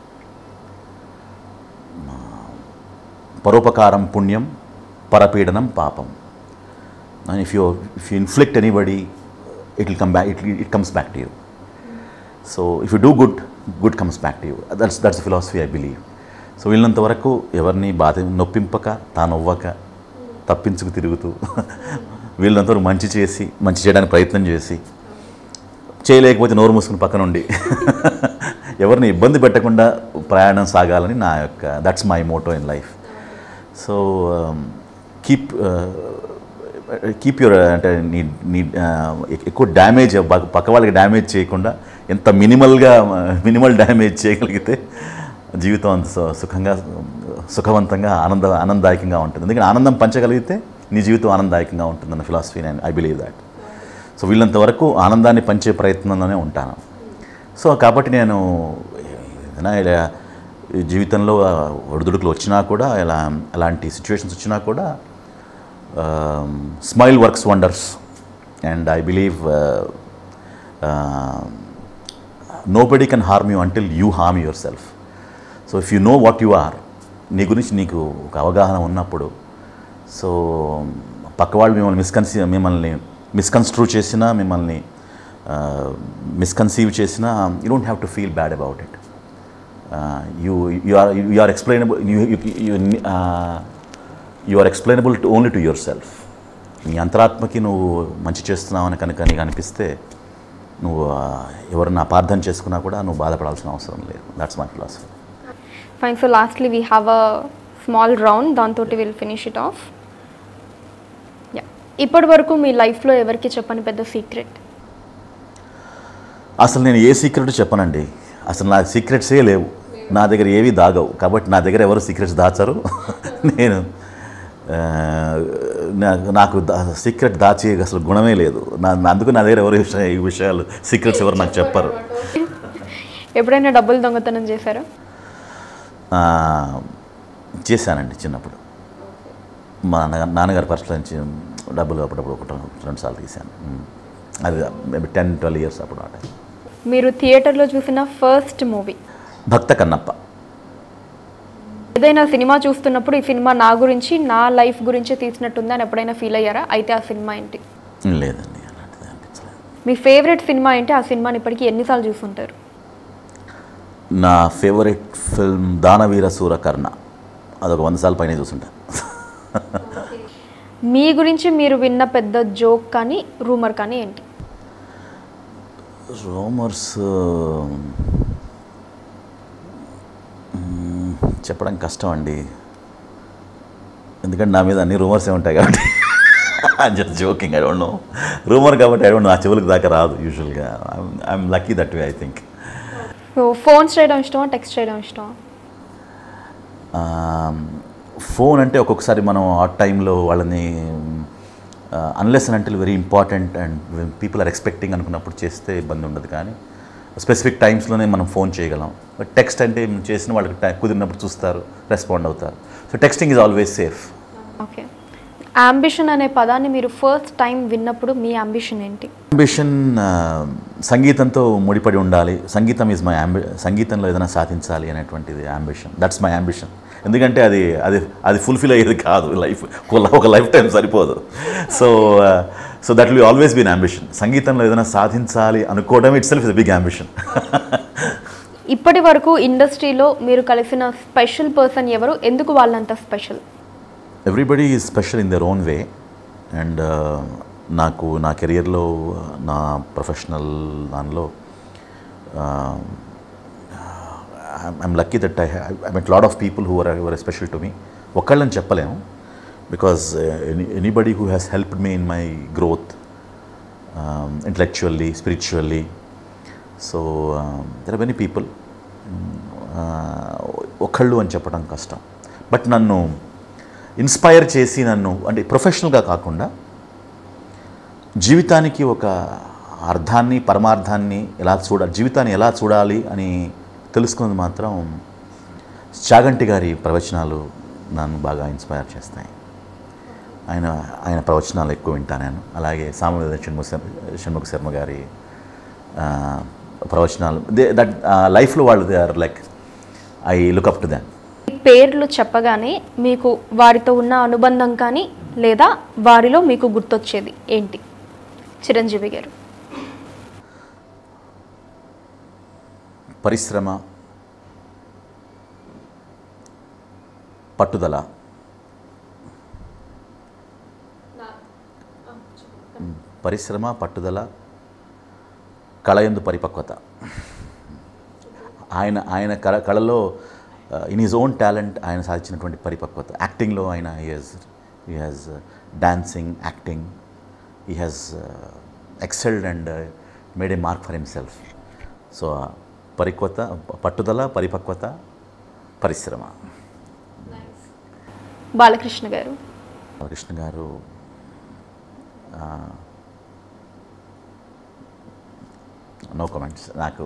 పరోపకారం పుణ్యం పరపీడనం పాపం and if you if you inflict anybody it will come back it, it comes back to you so if you do good good comes back to you that's that's the philosophy i believe so వీళ్ళంత వరకు ఎవరిని బాధ నొప్పింపక తాను అవ్వక తప్పించుకు తిరుగుతూ వీళ్ళంత వరకు మంచి చేసి మంచి చేయడానికి ప్రయత్నం చేసి చేయలేకపోతే నోరు మూసుకుని పక్కన ఉండి ఎవరిని ఇబ్బంది పెట్టకుండా ప్రయాణం సాగాలని నా యొక్క that's my motto in life so keep keep your అంటే నీ నీ ఆ, ఎక్కువ డ్యామేజ్ పక్క వాళ్ళకి డ్యామేజ్ చేయకుండా ఎంత మినిమల్గా మినిమల్ డ్యామేజ్ చేయగలిగితే జీవితం అంత సు- సుఖంగా సుఖవంతంగా ఆనంద ఆనందదాయకంగా ఉంటుంది ఎందుకంటే ఆనందం పంచగలిగితే నీ జీవితం ఆనందదాయకంగా ఉంటుందన్న ఫిలాసఫీ నేను ఐ బిలీవ్ దాట్ సో వీళ్ళంత వరకు ఆనందాన్ని పంచే ప్రయత్నంలోనే ఉంటాను సో కాబట్టి నేను ఏదైనా ఇలా ఈ జీవితంలో ఆ, ఒడిదుడుకులు వచ్చినా కూడా ఇలా అలాంటి సిచ్యువేషన్స్ వచ్చినా కూడా smile works wonders and I believe nobody can harm you until you harm yourself so if you know what you are నీ గురించి నీకు ఒక అవగాహన ఉన్నప్పుడు సో పక్క వాళ్ళు మిమ్మల్ని మిస్కన్సీ మిమ్మల్ని మిస్కన్స్ట్రూ చేసినా మిమ్మల్ని మిస్కన్సీవ్ చేసినా you don't have to feel bad about it you you are you are explainable you are explainable to only to yourself నీ అంతరాత్మకి నువ్వు మంచి చేస్తున్నావని కనుక నీకు అనిపిస్తే నువ్వు ఆ, ఎవరిని అపార్థం చేసుకున్నా కూడా నువ్వు బాధపడాల్సిన అవసరం లేదు that's my philosophy fine so lastly we have a small round దాంతో will finish it off yeah ఇప్పటి వరకు మీ లైఫ్లో ఎవరికి చెప్పని పెద్ద సీక్రెట్ అసలు నేను ఏ సీక్రెట్ చెప్పనండి అసలు నా సీక్రెట్సే లేవు నా దగ్గర ఏవి దాగవు కాబట్టి నా దగ్గర ఎవరు సీక్రెట్స్ దాచరు నేను ఆ, నా- నాకు సీక్రెట్ దాచే అసలు గుణమే లేదు నా అందుకు నా దగ్గర ఎవరు ఈ విషయ- ఈ విషయాలు సీక్రెట్స్ ఎవరు నాకు చెప్పరు ఎప్పుడైనా డబ్బులు దొంగతనం చేశారా ఆ, చేశానండి చిన్నప్పుడు మా నాన్న నాన్నగారి పర్సులో నుంచి డబ్బులు అప్పుడప్పుడు ఒకటి రెండు సార్లు తీశాను మ్మ్. అది మేబీ టెన్ ట్వెల్వ్ ఇయర్స్ అప్పుడు ఆ టైం మీరు థియేటర్లో చూసిన ఫస్ట్ మూవీ భక్త కన్నప్ప ఏదైనా సినిమా చూస్తున్నప్పుడు ఈ సినిమా నా గురించి నా లైఫ్ గురించి తీసినట్టుందా అని ఎప్పుడైనా ఫీల్ అయ్యారా అయితే ఆ సినిమా ఏంటి లేదండి అలాంటిది అనిపించలేదు మీ ఫేవరెట్ సినిమా ఏంటి ఆ సినిమాని ఇప్పటికీ ఎన్నిసార్లు చూస్తుంటారు నా ఫేవరెట్ ఫిల్మ్ దానవీర సూరకర్ణ అదొక వంద సార్లు పైన చూసుంటా మీ గురించి మీరు విన్న పెద్ద జోక్ కానీ రూమర్ కానీ ఏంటి రోమర్స్ చెప్పడం కష్టం అండి ఎందుకంటే నా మీద అన్ని రూమర్సే ఉంటాయి కాబట్టి just joking I don't know rumour కాబట్టి ఐ డోంట్ నో ఆ చెవులకు దాకా రాదు యూజువల్గా I'm lucky that way I think so phones చేయడం ఇష్టమా టెక్స్ట్ చేయడం ఇష్టమా ఫోన్ అంటే ఒక్కొక్కసారి మనం ఆ టైంలో వాళ్ళని అన్లెస్ అండ్ అంటే very important and people are expecting అనుకున్నప్పుడు చేస్తే ఇబ్బంది ఉండదు కానీ స్పెసిఫిక్ టైమ్స్లోనే మనం ఫోన్ చేయగలం బట్ టెక్స్ట్ అంటే మనం చేసిన వాళ్ళకి టైం కుదిరినప్పుడు చూస్తారు రెస్పాండ్ అవుతారు so texting is always safe okay ambition అనే పదాన్ని మీరు ఫస్ట్ టైం విన్నప్పుడు మీ అంబిషన్ ఏంటి అంబిషన్ సంగీతంతో ముడిపడి ఉండాలి సంగీతం ఈజ్ మై అంబి సంగీతంలో ఏదైనా సాధించాలి అనేటువంటిది అంబిషన్ దట్స్ మై అంబిషన్ ఎందుకంటే అది అది అది ఫుల్ఫిల్ అయ్యేది కాదు లైఫ్ ఒక లైఫ్ టైం సరిపోదు so so that will always been ambition సంగీతంలో ఏదైనా సాధించాలి అనుకోవడం itself is big ambition ఇప్పటి వరకు ఇండస్ట్రీలో మీరు కలిసిన స్పెషల్ పర్సన్ ఎవరు ఎందుకు వాళ్ళంత special everybody is special in their own way and నాకు నా కెరియర్లో నా ప్రొఫెషనల్ దానిలో I'm lucky that I I met lot of people who are were special to me ఒక్కళ్ళని చెప్పలేము because anybody who has helped me in my growth intellectually spiritually so there are many people ఒకళ్ళు అని చెప్పడం కష్టం but నన్ను inspire చేసి నన్ను అంటే ప్రొఫెషనల్గా కాకుండా జీవితానికి ఒక అర్థాన్ని పరమార్థాన్ని ఎలా చూడాలి జీవితాన్ని ఎలా చూడాలి అని తెలుసుకున్నది మాత్రం చాగంటి గారి ప్రవచనాలు నన్ను బాగా ఇన్స్పైర్ చేస్తాయి ఆయన ఆయన ప్రవచనాలు ఎక్కువ వింటాను నేను అలాగే సామవేద షణ్ముఖ శర్మ షణ్ముఖ శర్మ గారి ఆ, ప్రవచనాలు దే దట్ లైఫ్లో వాళ్ళు they are like I look up to them పేర్లు చెప్పగానే మీకు వారితో ఉన్న అనుబంధం కానీ లేదా వారిలో మీకు గుర్తొచ్చేది ఏంటి చిరంజీవి గారు పరిశ్రమ పట్టుదల పరిశ్రమ పట్టుదల కళయందు పరిపక్వత ఆయన ఆయన కళ కళలో ఇన్ హిజ్ ఓన్ టాలెంట్ ఆయన సాధించినటువంటి పరిపక్వత యాక్టింగ్లో ఆయన he has he has dancing acting he has excelled and made a mark for himself so పరిక్వత పట్టుదల పరిపక్వత పరిశ్రమ బాలకృష్ణ గారు కృష్ణ గారు నో కమెంట్స్ నాకు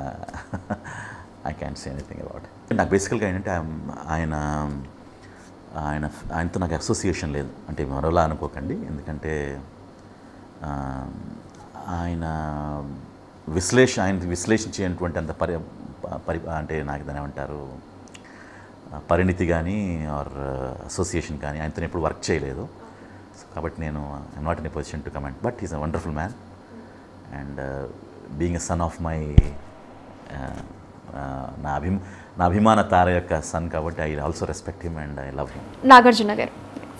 I can say anything about నాకు బేసికల్గా ఏంటంటే I'm- ఆయన ఆయన ఆయనతో నాకు అసోసియేషన్ లేదు అంటే మరోలా అనుకోకండి ఎందుకంటే ఆ, ఆయన విశ్లేష ఆయన విశ్లేషించేటువంటి అంత పరి పరి అంటే నాకు దాని ఏమంటారు ఆ, పరిణితి కానీ ఆర్ అసోసియేషన్ కానీ ఆయనతో ఎప్పుడు వర్క్ చేయలేదు సో కాబట్టి నేను I'm not in a position to comment but is a wonderful man and being a son of my నా అభిమ నా అభిమాన తార యొక్క సన్ కాబట్టి I also respect him and I love him Nagarjuna garu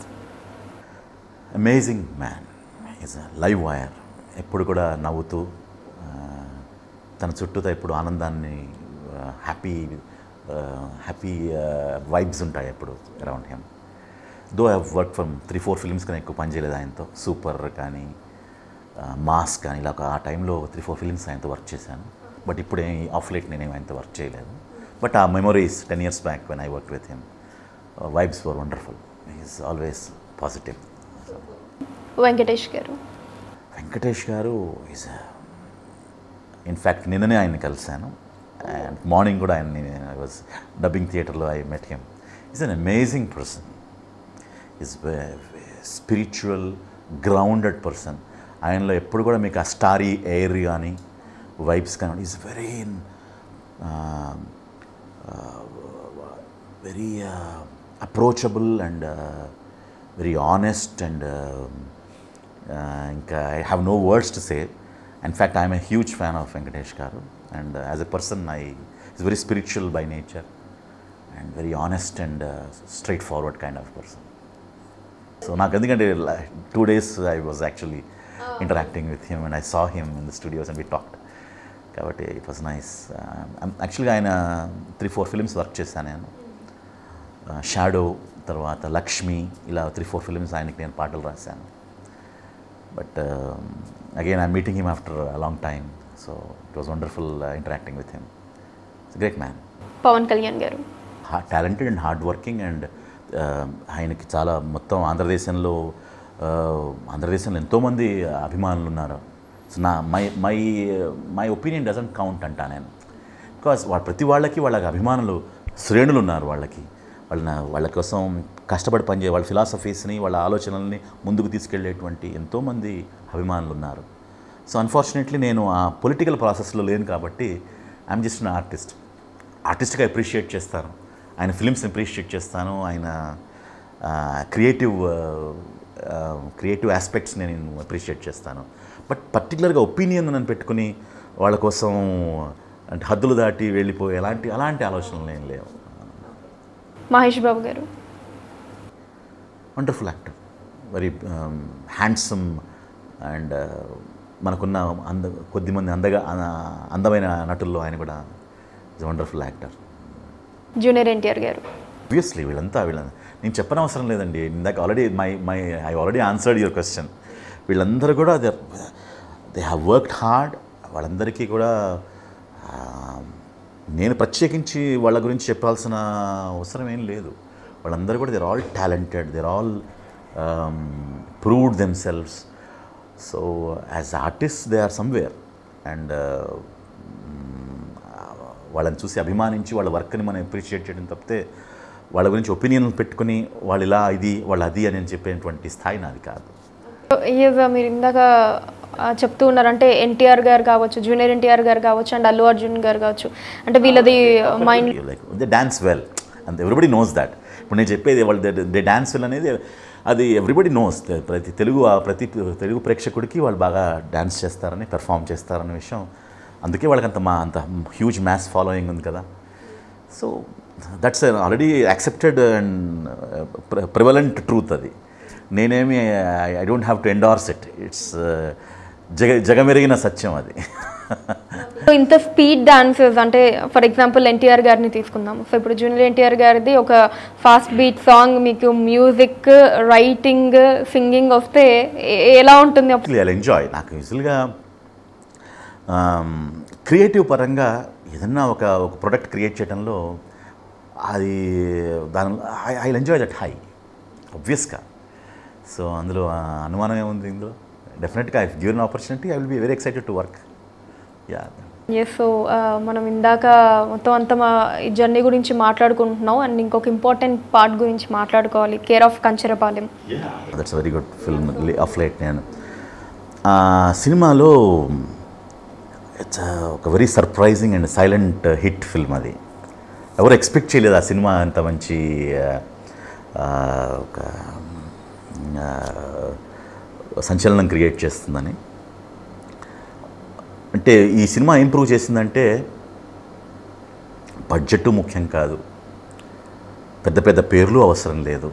amazing man is a live wire ఎప్పుడు కూడా నవ్వుతూ ఆ, తన చుట్టూతో ఎప్పుడు ఆనందాన్ని హ్యాపీ హ్యాపీ వైబ్స్ ఉంటాయి ఎప్పుడు around him though have work from three four films కానీ ఎక్కువ పనిచేయలేదు ఆయనతో సూపర్ కానీ మాస్ కానీ ఇలా ఒక ఆ టైంలో త్రీ ఫోర్ ఫిల్మ్స్ ఆయనతో వర్క్ చేశాను బట్ ఇప్పుడు ఆఫ్ లేట్ నేను ఆయనతో వర్క్ చేయలేదు బట్ ఆ memories ten years back when I work with him vibes were wonderful is always positive Venkatesh garu Venkatesh గారు ఈజ్ ఇన్ఫ్యాక్ట్ నిన్ననే ఆయన్ని కలిశాను అండ్ మార్నింగ్ కూడా ఆయన్ని ఐ వాజ్ డబ్బింగ్ థియేటర్లో I met him is an amazing person is spiritual grounded person ఆయనలో ఎప్పుడు కూడా మీకు ఆ స్టారీ ఎయిర్ కానీ వైబ్స్ కానీ is very very approachable and very honest and ఇంకా I have no words to say in fact I'm a huge fan of Venkatesh garu and as a person I is very spiritual by nature and very honest and straightforward kind of person so నాకు ఎందుకంటే two days I was actually interacting with him and I saw him in the studios and we talked కాబట్టి it was nice యాక్చువల్గా ఆయన three four films work చేశాను నేను shadow తర్వాత లక్ష్మి ఇలా three four films ఆయనకి నేను పాటలు రాశాను but again I meeting him after long time so it was wonderful interacting with him it's great man Pawan Kalyan garu talented and hard working and ఆయనకి చాలా మొత్తం ఆంధ్రదేశంలో uh, ఆంధ్రదేశంలో ఎంతోమంది అభిమానులు ఉన్నారు సో నా my my my opinion doesn't count అంటా నేను బికాస్ వాళ్ళ ప్రతి వాళ్ళకి వాళ్ళకి అభిమానులు శ్రేణులు ఉన్నారు వాళ్ళకి వాళ్ళ వాళ్ళ కోసం కష్టపడి పనిచే వాళ్ళ ఫిలాసఫీస్ని వాళ్ళ ఆలోచనల్ని ముందుకు తీసుకెళ్లేటువంటి ఎంతోమంది అభిమానులు ఉన్నారు సో అన్ఫార్చునేట్లీ నేను ఆ పొలిటికల్ ప్రాసెస్లో లేను కాబట్టి ఐఎమ్ జస్ట్ అన్ ఆర్టిస్ట్ ఆర్టిస్ట్గా అప్రిషియేట్ చేస్తాను ఆయన ఫిలిమ్స్ని అప్రిషియేట్ చేస్తాను ఆయన క్రియేటివ్ క్రియేటివ్ ఆస్పెక్ట్స్ని నేను అప్రిషియేట్ చేస్తాను బట్ పర్టికులర్గా ఒపీనియన్ అని పెట్టుకుని వాళ్ళ కోసం అంటే హద్దులు దాటి వెళ్ళిపోయి ఎలాంటి అలాంటి ఆలోచనలు ఏం లేవు Mahesh Babu garu wonderful actor very handsome and మనకున్న అంద కొద్దిమంది అందగా అ- అందమైన నటుల్లో ఆయన కూడా is wonderful actor junior NTR garu obviously వీళ్ళంతా వీళ్ళ నేను చెప్పనవసరం లేదండి ఇందాక already my my I already answered your question వీళ్ళందరూ కూడా they they have worked hard వాళ్ళందరికీ కూడా ఆ, నేను ప్రత్యేకించి వాళ్ళ గురించి చెప్పాల్సిన అవసరం ఏం లేదు వాళ్ళందరూ కూడా they're all talented they're all proved themselves so as artist they are somewhere and వాళ్ళని చూసి అభిమానించి వాళ్ళ వర్క్ని మనం అప్రిషియేట్ చేయడం తప్పితే వాళ్ళ గురించి ఒపీనియన్ పెట్టుకుని వాళ్ళు ఇలా ఇది వాళ్ళు అది అని చెప్పేటువంటి స్థాయి నాది కాదు ఈజ్ మీరు ఇందాక ఆ, చెప్తూ ఉన్నారు అంటే ఎన్టీఆర్ గారు కావచ్చు జూనియర్ ఎన్టీఆర్ గారు కావచ్చు అండ్ అల్లు అర్జున్ గారు కావచ్చు అంటే వీళ్ళది mind like they dance well and everybody knows that ఇప్పుడు నేను చెప్పేది వాళ్ళు దే డాన్స్ వెల్ అనేది అది ఎవ్రీబడి నోస్ ప్రతి తెలుగు ఆ ప్రతి తెలుగు ప్రేక్షకుడికి వాళ్ళు బాగా డాన్స్ చేస్తారని పెర్ఫామ్ చేస్తారనే విషయం అందుకే వాళ్ళకి అంత మా అంత హ్యూజ్ మ్యాథ్స్ ఫాలోయింగ్ ఉంది కదా so that's already accepted and prevalent truth అది నేనేమి I don't have to endorse it it's జగ జగమెరిగిన సత్యం అది సో ఇంత స్పీడ్ డాన్సెస్ అంటే ఫర్ ఎగ్జాంపుల్ ఎన్టీఆర్ గారిని తీసుకుందాం సో ఇప్పుడు జూనియర్ ఎన్టీఆర్ గారిది ఒక ఫాస్ట్ బీట్ సాంగ్ మీకు మ్యూజిక్ రైటింగ్ సింగింగ్ వస్తే ఏ- ఎలా ఉంటుంది యాక్చువల్లీ ఐ ఎంజాయ్ నాకు యూజువల్గా క్రియేటివ్ పరంగా ఏదన్నా ఒక ఒక ప్రొడక్ట్ క్రియేట్ చేయడంలో అది దాని ఐ ఎంజాయ్ దట్ హై ఆబ్వియస్గా సో అందులో ఆ అనుమానం ఏముంది ఇందులో డెఫినెట్గా I given opportunity I will be very excited to work ya yes so మనం ఇందాక మొత్తం అంతా మా ఈ జర్నీ గురించి మాట్లాడుకుంటున్నాం అండ్ ఇంకొక ఇంపార్టెంట్ పార్ట్ గురించి మాట్లాడుకోవాలి care of Kancharapalem that's very good film of late నేను ఆ సినిమాలో ఇట్స్ ఒక very surprising and silent hit film అది ఎవరు ఎక్స్పెక్ట్ చేయలేదు ఆ సినిమా అంత మంచి ఆ, ఒక ఆ, సంచలనం క్రియేట్ చేస్తుందని అంటే ఈ సినిమా ఏం ప్రూవ్ చేసిందంటే బడ్జెట్ ముఖ్యం కాదు పెద్ద పెద్ద పేర్లు అవసరం లేదు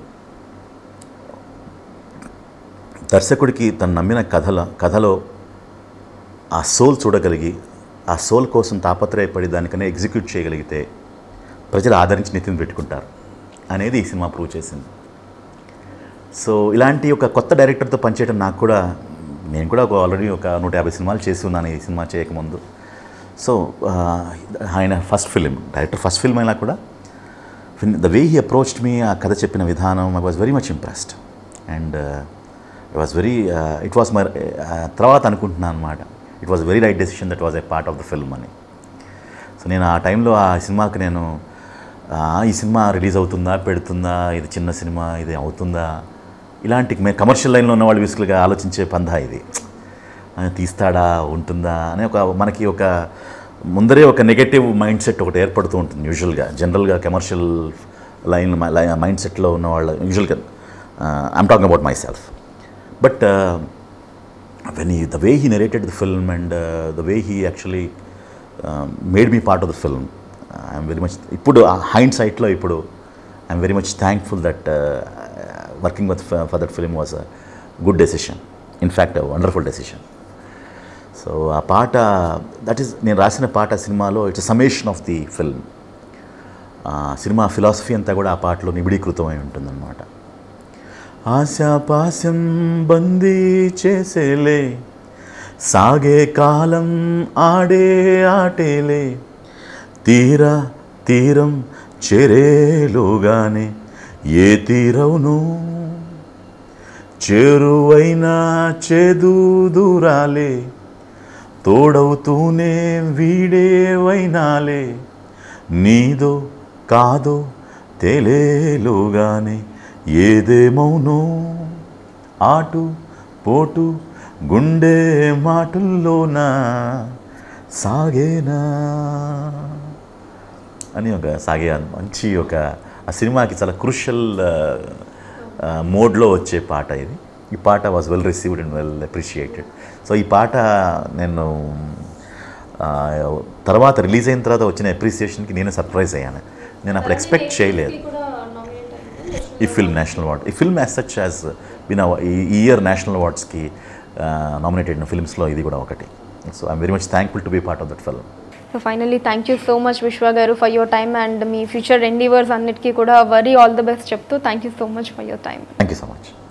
దర్శకుడికి తను నమ్మిన కథల కథలో ఆ సోల్ చూడగలిగి ఆ సోల్ కోసం తాపత్రయపడి దానికనే ఎగ్జిక్యూట్ చేయగలిగితే ప్రజలు ఆదరించి నెత్తిని పెట్టుకుంటారు అనేది ఈ సినిమా ప్రూవ్ చేసింది సో ఇలాంటి ఒక కొత్త డైరెక్టర్తో పనిచేయడం నాకు కూడా నేను కూడా ఒక ఆల్రెడీ ఒక నూట యాభై సినిమాలు చేసి ఉన్నాను ఈ సినిమా చేయకముందు సో ఆ, ఆయన first film director first film అయినా కూడా the way he approached me ఆ కథ చెప్పిన విధానం I was very much impressed and it was very it was my తర్వాత అనుకుంటున్నాను అనమాట it was very right decision that was a part of the film అని సో నేను ఆ టైంలో ఆ సినిమాకి నేను ఆ, ఈ సినిమా రిలీజ్ అవుతుందా పెడుతుందా ఇది చిన్న సినిమా ఇది అవుతుందా ఇలాంటి మే కమర్షియల్ లైన్లో ఉన్న వాళ్ళు విసులుగా ఆలోచించే పందా ఇది ఆ, తీస్తాడా ఉంటుందా అనే ఒక మనకి ఒక ముందరే ఒక నెగటివ్ మైండ్ సెట్ ఒకటి ఏర్పడుతూ ఉంటుంది యూజువల్గా జనరల్గా కమర్షియల్ లైన్ మైండ్ సెట్లో ఉన్న వాళ్ళ యూజువల్గా I'm talking about myself but when he, the way he narrated the film and uh, the way he actually uh, made me part of the film, I'm very much, ఇప్పుడు హైండ్ ఇప్పుడు I'm very much thankful that working with for that film was a good decision in fact wonderful decision so ఆ పాట that is నేను రాసిన పాట సినిమాలో it's summation of the film సినిమా ఫిలాసఫీ అంతా కూడా ఆ పాటలో నిబిడీకృతమై ఉంటుందన్నమాట ఆశాపాశం బందీ చేసేలే సాగే కాలం ఆడే ఆటేలే తీర తీరం చెరేలోగానే ఏ తీరవును చేరువైనా చేదు దూరాలే తోడవుతూనే వీడేవైనాలే నీదో కాదో తేలేలోగానే ఏదేమౌనో ఆటు పోటు గుండె మాటుల్లోనా సాగేనా అని ఒక సాగే మంచి ఒక ఆ సినిమాకి చాలా క్రూషల్ మోడ్లో వచ్చే పాట ఇది ఈ పాట was well received and well appreciated so ఈ పాట నేను ఆ, తర్వాత రిలీజ్ అయిన తర్వాత వచ్చిన అప్రిసియేషన్కి నేను సర్ప్రైజ్ అయ్యాను నేను అప్పుడు ఎక్స్పెక్ట్ చేయలేదు ఈ ఫిల్మ్ నేషనల్ అవార్డ్ ఈ film as such as win ఈ ఇయర్ నేషనల్ అవార్డ్స్కి నామినేటెడ్ ఫిల్మ్స్లో ఇది కూడా ఒకటి so I'm very much thankful to be part of that film so finally thank you so much Vishwa గారు ఫర్ యువర్ టైమ్ అండ్ మీ future endeavours అన్నిటికీ కూడా వెరీ ఆల్ ద బెస్ట్ చెప్తూ thank you so much for your time thank you so much